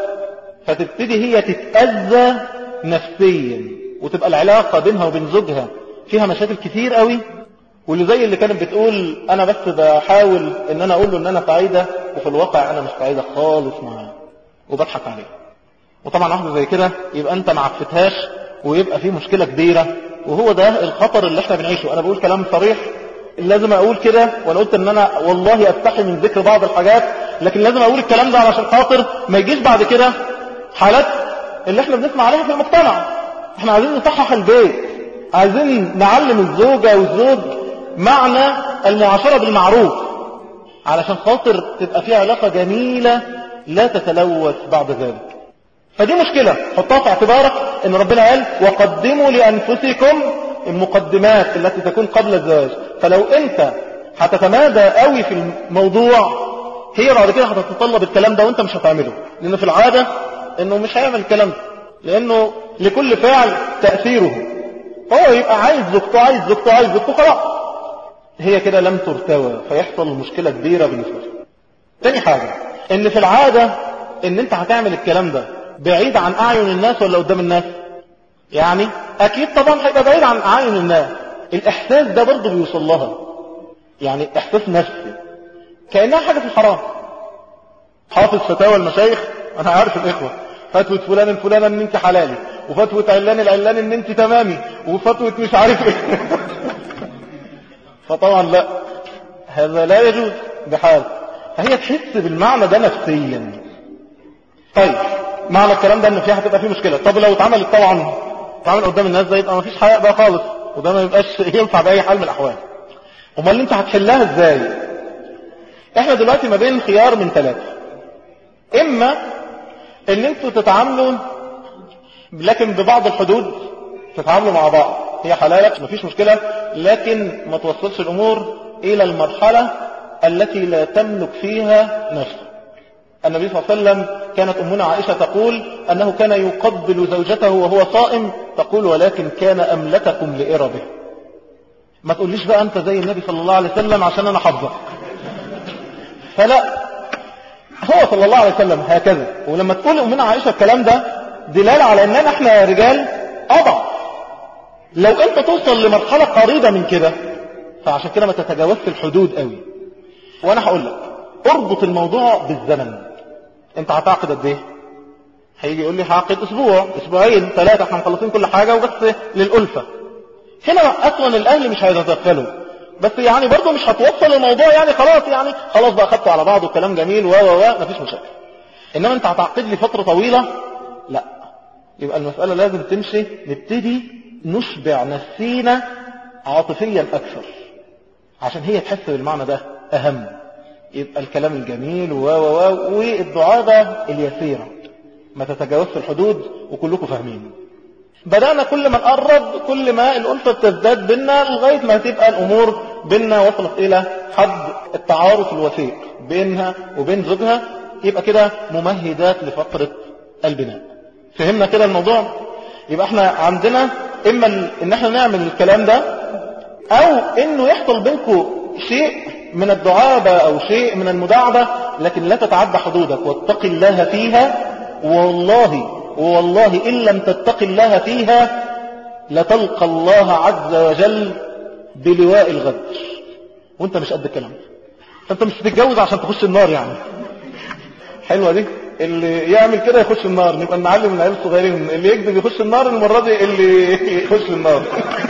فتبتدي هي تتأذى نفسيا وتبقى العلاقة بينها وبين زوجها فيها مشاكل كتير قوي واللي زي اللي كانت بتقول انا بس بحاول ان انا اقول له ان انا سعيدة وفي الواقع انا مش سعيدة خالص معاه وبضحك عليه وطبعا واحدة زي كده يبقى انت ما عفتهاش ويبقى في مشكلة كبيرة وهو ده الخطر اللي احنا بنعيشه انا بقول كلام صريح لازم اقول كده وانا قلت ان انا والله استحي من ذكر بعض الحاجات لكن لازم اقول الكلام ده علشان خاطر ما يجيش بعد كده حالات اللي احنا بنسمع عليها في المجتمع احنا عايزين نصحح البيت عايزين نعلم الزوجة والزوج معنى المعاشرة بالمعروف علشان خاطر تبقى في علاقة جميلة لا تتلوث بعد ذلك فدي مشكلة حطها في اعتبارك ان ربنا قال وقدموا لأنفسكم المقدمات التي تكون قبل الزواج فلو انت هتتمادى قوي في الموضوع هي بعد كده هتتطلب الكلام ده وانت مش هتعمله لانه في العادة انه مش هيعمل الكلام ده لانه لكل فعل تأثيره هو يبقى عايز زوجته عايز زوجته عايز زوجته خلاص هي كده لم ترتوى فيحصل مشكلة كبيرة بالنسبة لها تاني حاجة ان في العادة ان انت هتعمل الكلام ده بعيد عن اعين الناس ولا قدام الناس يعني اكيد طبعا هيبقى بعيد عن اعين الناس الاحساس ده برضه بيوصل لها يعني احساس نفسي كأنها حاجة في الحرام حافظ فتاوى المشايخ انا عارف الاخوة فتوى فلان الفلان ان انت حلالي وفتوى علان العلان ان انت تمامي وفتوى مش عارف ايه فطبعا لا هذا لا يجوز بحال فهي تحس بالمعنى ده نفسيا طيب معنى الكلام ده ان فيها هتبقى فيه مشكلة طب لو اتعملت طبعا اتعمل قدام الناس ده يبقى مفيش حياء بقى خالص وده ما يبقاش ينفع بأي حال من الأحوال امال اللي انت هتحلها ازاي احنا دلوقتي ما بين خيار من ثلاثة اما ان انتوا تتعاملوا لكن ببعض الحدود تتعاملوا مع بعض هي حلالك مفيش مشكلة لكن ما توصلش الامور الى المرحلة التي لا تملك فيها نفسه النبي صلى الله عليه وسلم كانت أمنا عائشة تقول أنه كان يقبل زوجته وهو صائم تقول ولكن كان أملككم لإربه ما تقوليش بقى أنت زي النبي صلى الله عليه وسلم عشان أنا حافظك فلا هو صلى الله عليه وسلم هكذا ولما تقول أمنا عائشة الكلام ده دلالة على أننا احنا رجال أضع لو أنت توصل لمرحلة قريبة من كده فعشان كده ما تتجاوزش الحدود قوي وأنا هقول لك اربط الموضوع بالزمن انت هتعقد قد ايه هيجي يقول لي هعقد اسبوع اسبوعين ثلاثة احنا مخلصين كل حاجة وبس للألفة هنا اصلا الاهل مش هيتدخلوا بس يعني برضه مش هتوصل الموضوع يعني خلاص يعني خلاص بقى خدته على بعضه كلام جميل و و و مفيش مشاكل انما انت هتعقد لي فتره طويله لا يبقى المساله لازم تمشي نبتدي نشبع نفسينا عاطفيا اكثر عشان هي تحس بالمعنى ده اهم يبقى الكلام الجميل و و و والدعابه اليسيره ما تتجاوزش الحدود وكلكم فاهمين بدأنا كل ما نقرب كل ما الألفة تزداد بينا لغاية ما تبقى الأمور بينا وصلت إلى حد التعارف الوثيق بينها وبين زوجها يبقى كده ممهدات لفقرة البناء فهمنا كده الموضوع يبقى احنا عندنا إما إن احنا نعمل الكلام ده أو إنه يحصل بينكم شيء من الدعابة أو شيء من المداعبة لكن لا تتعدى حدودك واتق الله فيها والله والله إن لم تتق الله فيها لتلقى الله عز وجل بلواء الغدر وانت مش قد الكلام انت مش تتجوز عشان تخش النار يعني حلوة دي اللي يعمل كده يخش النار نبقى نعلم العيال الصغيرين اللي يكذب يخش النار المرة دي اللي يخش النار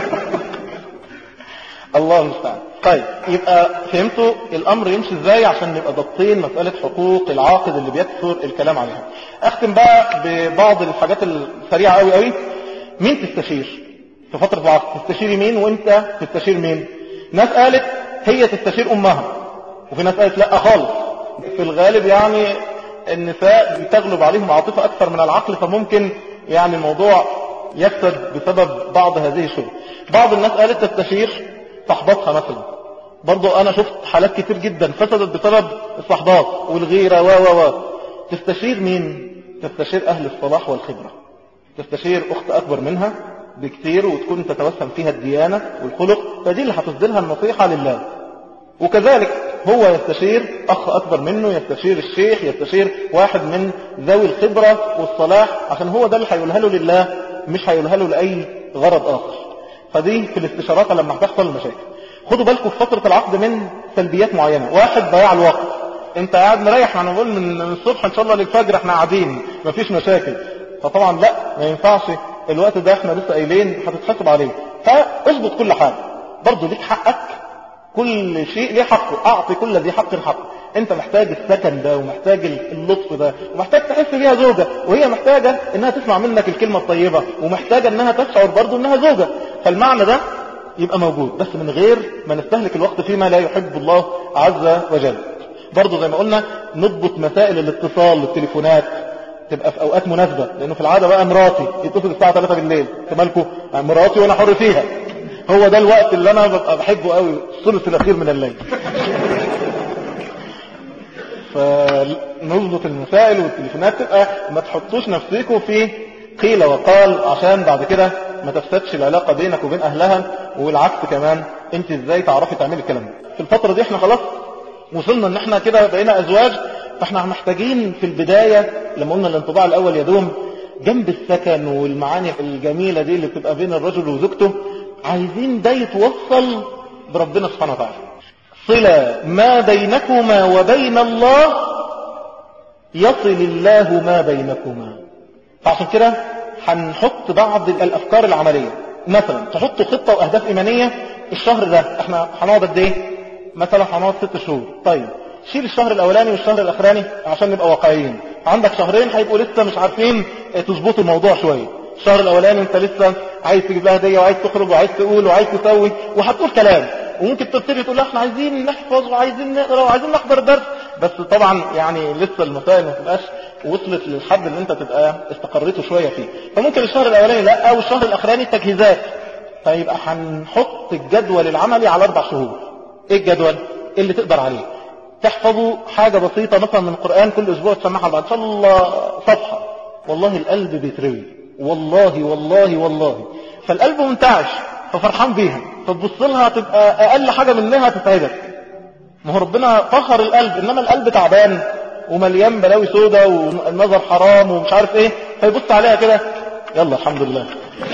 الله المستعان طيب يبقى فهمتوا الامر يمشي ازاي عشان نبقى ضابطين مسألة حقوق العاقد اللي بيكثر الكلام عليها اختم بقى ببعض الحاجات السريعة قوي قوي مين تستشير في فترة العقد تستشيري مين وانت تستشير مين ناس قالت هي تستشير امها وفي ناس قالت لا خالص في الغالب يعني النساء بتغلب عليهم عاطفة اكثر من العقل فممكن يعني الموضوع يفسد بسبب بعض هذه الشروط بعض الناس قالت تستشير صحباتها مثلا برضو انا شفت حالات كتير جدا فسدت بسبب الصحبات والغيرة و و و تستشير مين تستشير اهل الصلاح والخبرة تستشير اخت اكبر منها بكتير وتكون تتوسم فيها الديانة والخلق فدي اللي هتصدلها النصيحة لله وكذلك هو يستشير اخ اكبر منه يستشير الشيخ يستشير واحد من ذوي الخبرة والصلاح عشان هو ده اللي هيقولها له لله مش هيقولها له لأي غرض اخر فدي في الاستشارات لما هتحصل المشاكل خدوا بالكم في فترة العقد من سلبيات معينة واحد ضياع الوقت انت قاعد مريح انا بقول من الصبح ان شاء الله للفجر احنا قاعدين مفيش مشاكل فطبعا لا ما ينفعش الوقت ده احنا لسه قايلين هتتحسب عليه فاظبط كل حاجة برضه ليك حقك كل شيء ليه حقه اعطي كل ذي حق حقه انت محتاج السكن ده ومحتاج اللطف ده ومحتاج تحس بيها زوجة وهي محتاجة انها تسمع منك الكلمة الطيبة ومحتاجة انها تشعر برضه انها زوجة فالمعنى ده يبقى موجود بس من غير ما نستهلك الوقت فيما لا يحب الله عز وجل برضه زي ما قلنا نضبط مسائل الاتصال التليفونات تبقى في اوقات مناسبة لانه في العادة بقى مراتي يتصل الساعة 3 بالليل تمالكوا مراتي وانا حر فيها هو ده الوقت اللي انا ببقى بحبه قوي الثلث الاخير من الليل فنظبط المسائل والتليفونات تبقى ما تحطوش نفسكم في قيل وقال عشان بعد كده ما تفسدش العلاقة بينك وبين اهلها والعكس كمان انت ازاي تعرفي تعملي الكلام ده في الفترة دي احنا خلاص وصلنا ان احنا كده بقينا ازواج فاحنا محتاجين في البداية لما قلنا الانطباع الاول يدوم جنب السكن والمعاني الجميلة دي اللي بتبقى بين الرجل وزوجته عايزين ده يتوصل بربنا سبحانه وتعالى صلة ما بينكما وبين الله يصل الله ما بينكما فعشان كده هنحط بعض الافكار العملية مثلا تحطوا خطة واهداف ايمانية الشهر ده احنا هنقعد قد ايه مثلا هنقعد ست شهور طيب شيل الشهر الاولاني والشهر الاخراني عشان نبقى واقعيين عندك شهرين هيبقوا لسه مش عارفين تظبطوا الموضوع شوية الشهر الاولاني انت لسه عايز تجيب لها هديه وعايز تخرج وعايز تقول وعايز تسوي وهتقول كلام وممكن تبتدي تقول احنا عايزين نحفظ وعايزين نقرا وعايزين نحضر درس بس طبعا يعني لسه المسائل ما تبقاش وصلت للحد اللي انت تبقى استقريته شويه فيه فممكن الشهر الاولاني لا او الشهر الاخراني تجهيزات فيبقى هنحط الجدول العملي على اربع شهور ايه الجدول اللي تقدر عليه تحفظوا حاجه بسيطه مثلا من القران كل اسبوع تسمعها بعد ان شاء الله صفحه والله القلب بيتروي والله والله والله فالقلب منتعش ففرحان بيها فتبص لها تبقى اقل حاجة منها تتعبك ما هو ربنا طهر القلب انما القلب تعبان ومليان بلاوي سودا والنظر حرام ومش عارف ايه فيبص عليها كده يلا الحمد لله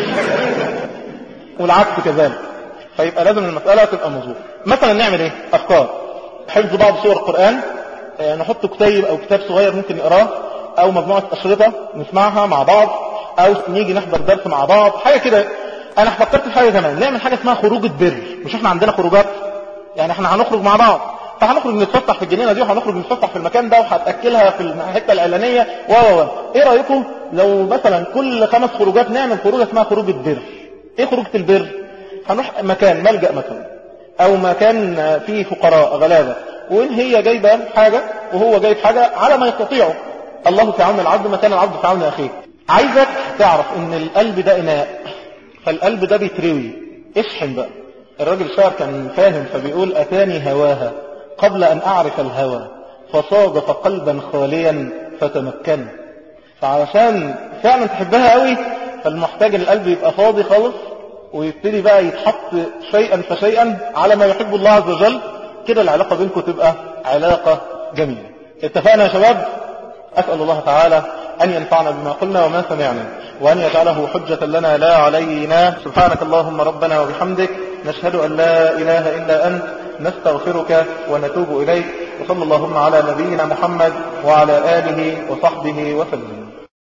والعكس كذلك فيبقى لازم المسألة تبقى مظبوطه مثلا نعمل ايه افكار حفظ بعض سور القرآن نحط كتيب او كتاب صغير ممكن نقراه او مجموعة اشرطة نسمعها مع بعض او نيجي نحضر درس مع بعض حاجة كده انا فكرت في حاجة كمان نعمل حاجة اسمها خروجة بر مش احنا عندنا خروجات يعني احنا هنخرج مع بعض فهنخرج نتفسح في الجنينة دي وهنخرج نتفسح في المكان ده وهتأكلها في الحتة الإعلانية و و و ايه رأيكم لو مثلا كل خمس خروجات نعمل خروجة اسمها خروج البر ايه خروجة البر هنروح مكان ملجأ مثلا او مكان فيه فقراء غلابة وان هي جايبة حاجة وهو جايب حاجة على ما يستطيعه الله في عون العبد مكان العبد في عون اخيه عايزك تعرف ان القلب ده اناء فالقلب ده بيتروي اشحن بقى الراجل الشاعر كان فاهم فبيقول اتاني هواها قبل ان اعرف الهوى فصادف قلبا خاليا فتمكن فعلشان فعلا تحبها قوي فالمحتاج القلب يبقى فاضي خالص ويبتدي بقى يتحط شيئا فشيئا على ما يحب الله عز وجل كده العلاقة بينكم تبقى علاقة جميلة اتفقنا يا شباب أسأل الله تعالى أن ينفعنا بما قلنا وما سمعنا وأن يجعله حجة لنا لا علينا سبحانك اللهم ربنا وبحمدك نشهد أن لا إله إلا أنت نستغفرك ونتوب إليك وصلى اللهم على نبينا محمد وعلى آله وصحبه وسلم